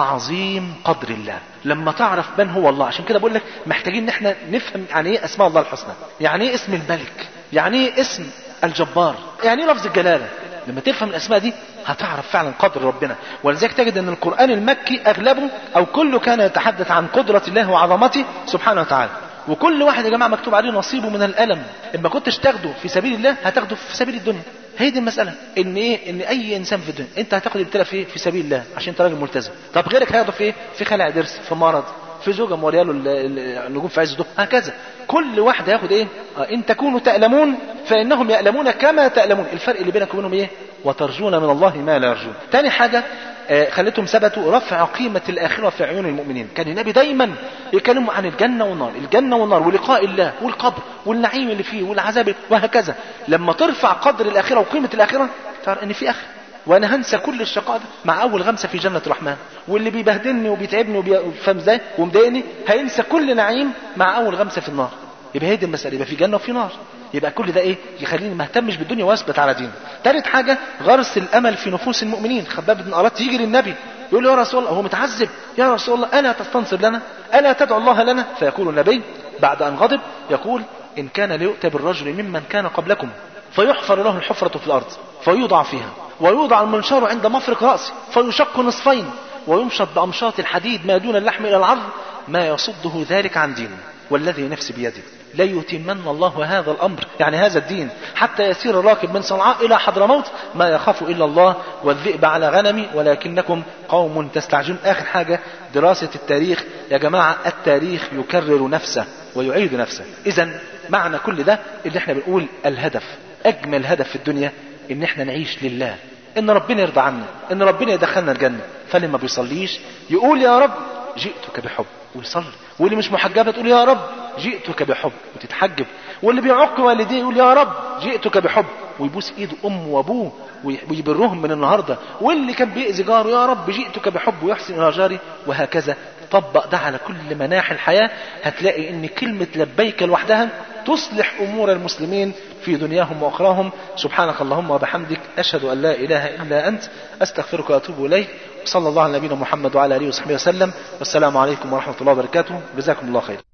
تعظيم قدر الله لما تعرف من هو الله عشان كده بقول لك محتاجين ان احنا نفهم يعني ايه اسماء الله الحسنى يعني ايه اسم الملك يعني ايه اسم الجبار يعني ايه لفظ الجلاله لما تفهم الاسماء دي هتعرف فعلا قدر ربنا ولذلك تجد ان القران المكي اغلبه او كله كان يتحدث عن قدره الله وعظمته سبحانه وتعالى وكل واحد يا جماعه مكتوب عليه نصيبه من الالم اما كنتش تاخده في سبيل الله هتاخده في سبيل الدنيا هي دي المساله ان ايه ان اي انسان في الدنيا انت هتاخد ابتلاء في في سبيل الله عشان انت راجل ملتزم طب غيرك هياخده في ايه في خلع ضرس في مرض في زوجه موريا له النجوم في عز الظهر هكذا كل واحد هياخد ايه آه ان تكونوا تألمون فانهم يألمون كما تألمون الفرق اللي بينك وبينهم ايه وترجون من الله ما لا يرجون تاني حاجه آه خلتهم ثبتوا رفع قيمة الآخرة في عيون المؤمنين كان النبي دايما يكلموا عن الجنة والنار الجنة والنار ولقاء الله والقبر والنعيم اللي فيه والعذاب وهكذا لما ترفع قدر الآخرة وقيمة الآخرة تعرف ان في آخر وانا هنسى كل الشقاء ده مع اول غمسه في جنه الرحمن واللي بيبهدلني وبيتعبني وبي- فاهم ازاي ومضايقني هينسى كل نعيم مع اول غمسه في النار يبقى هي دي المساله يبقى في جنه وفي نار يبقى كل ده ايه يخليني ما اهتمش بالدنيا واثبت على ديني ثالث حاجه غرس الامل في نفوس المؤمنين خباب بن ارات يجي للنبي يقول له يا رسول الله هو متعذب يا رسول الله الا تستنصر لنا الا تدعو الله لنا فيقول النبي بعد ان غضب يقول ان كان ليؤتى بالرجل ممن كان قبلكم فيحفر له الحفرة في الأرض فيوضع فيها ويوضع المنشار عند مفرق رأسه فيشق نصفين ويمشط بأمشاط الحديد ما دون اللحم إلى العظم ما يصده ذلك عن دينه والذي نفسي بيده لا يتمن الله هذا الأمر يعني هذا الدين حتى يسير الراكب من صنعاء إلى حضرموت ما يخاف إلا الله والذئب على غنمي ولكنكم قوم تستعجلون آخر حاجة دراسة التاريخ يا جماعة التاريخ يكرر نفسه ويعيد نفسه إذا معنى كل ده اللي احنا بنقول الهدف أجمل هدف في الدنيا إن احنا نعيش لله إن ربنا يرضى عنا إن ربنا يدخلنا الجنة فاللي ما بيصليش يقول يا رب جئتك بحب ويصلي واللي مش محجبة تقول يا رب جئتك بحب وتتحجب واللي بيعق والديه يقول يا رب جئتك بحب ويبوس ايده امه وابوه ويبرهم من النهارده واللي كان بيأذي جاره يا رب جئتك بحب ويحسن الى جاري وهكذا طبق ده على كل مناحي الحياه هتلاقي ان كلمه لبيك لوحدها تصلح امور المسلمين في دنياهم واخراهم سبحانك اللهم وبحمدك اشهد ان لا اله الا انت استغفرك واتوب اليك صلى الله على نبينا محمد وعلى اله وصحبه وسلم والسلام عليكم ورحمه الله وبركاته جزاكم الله خير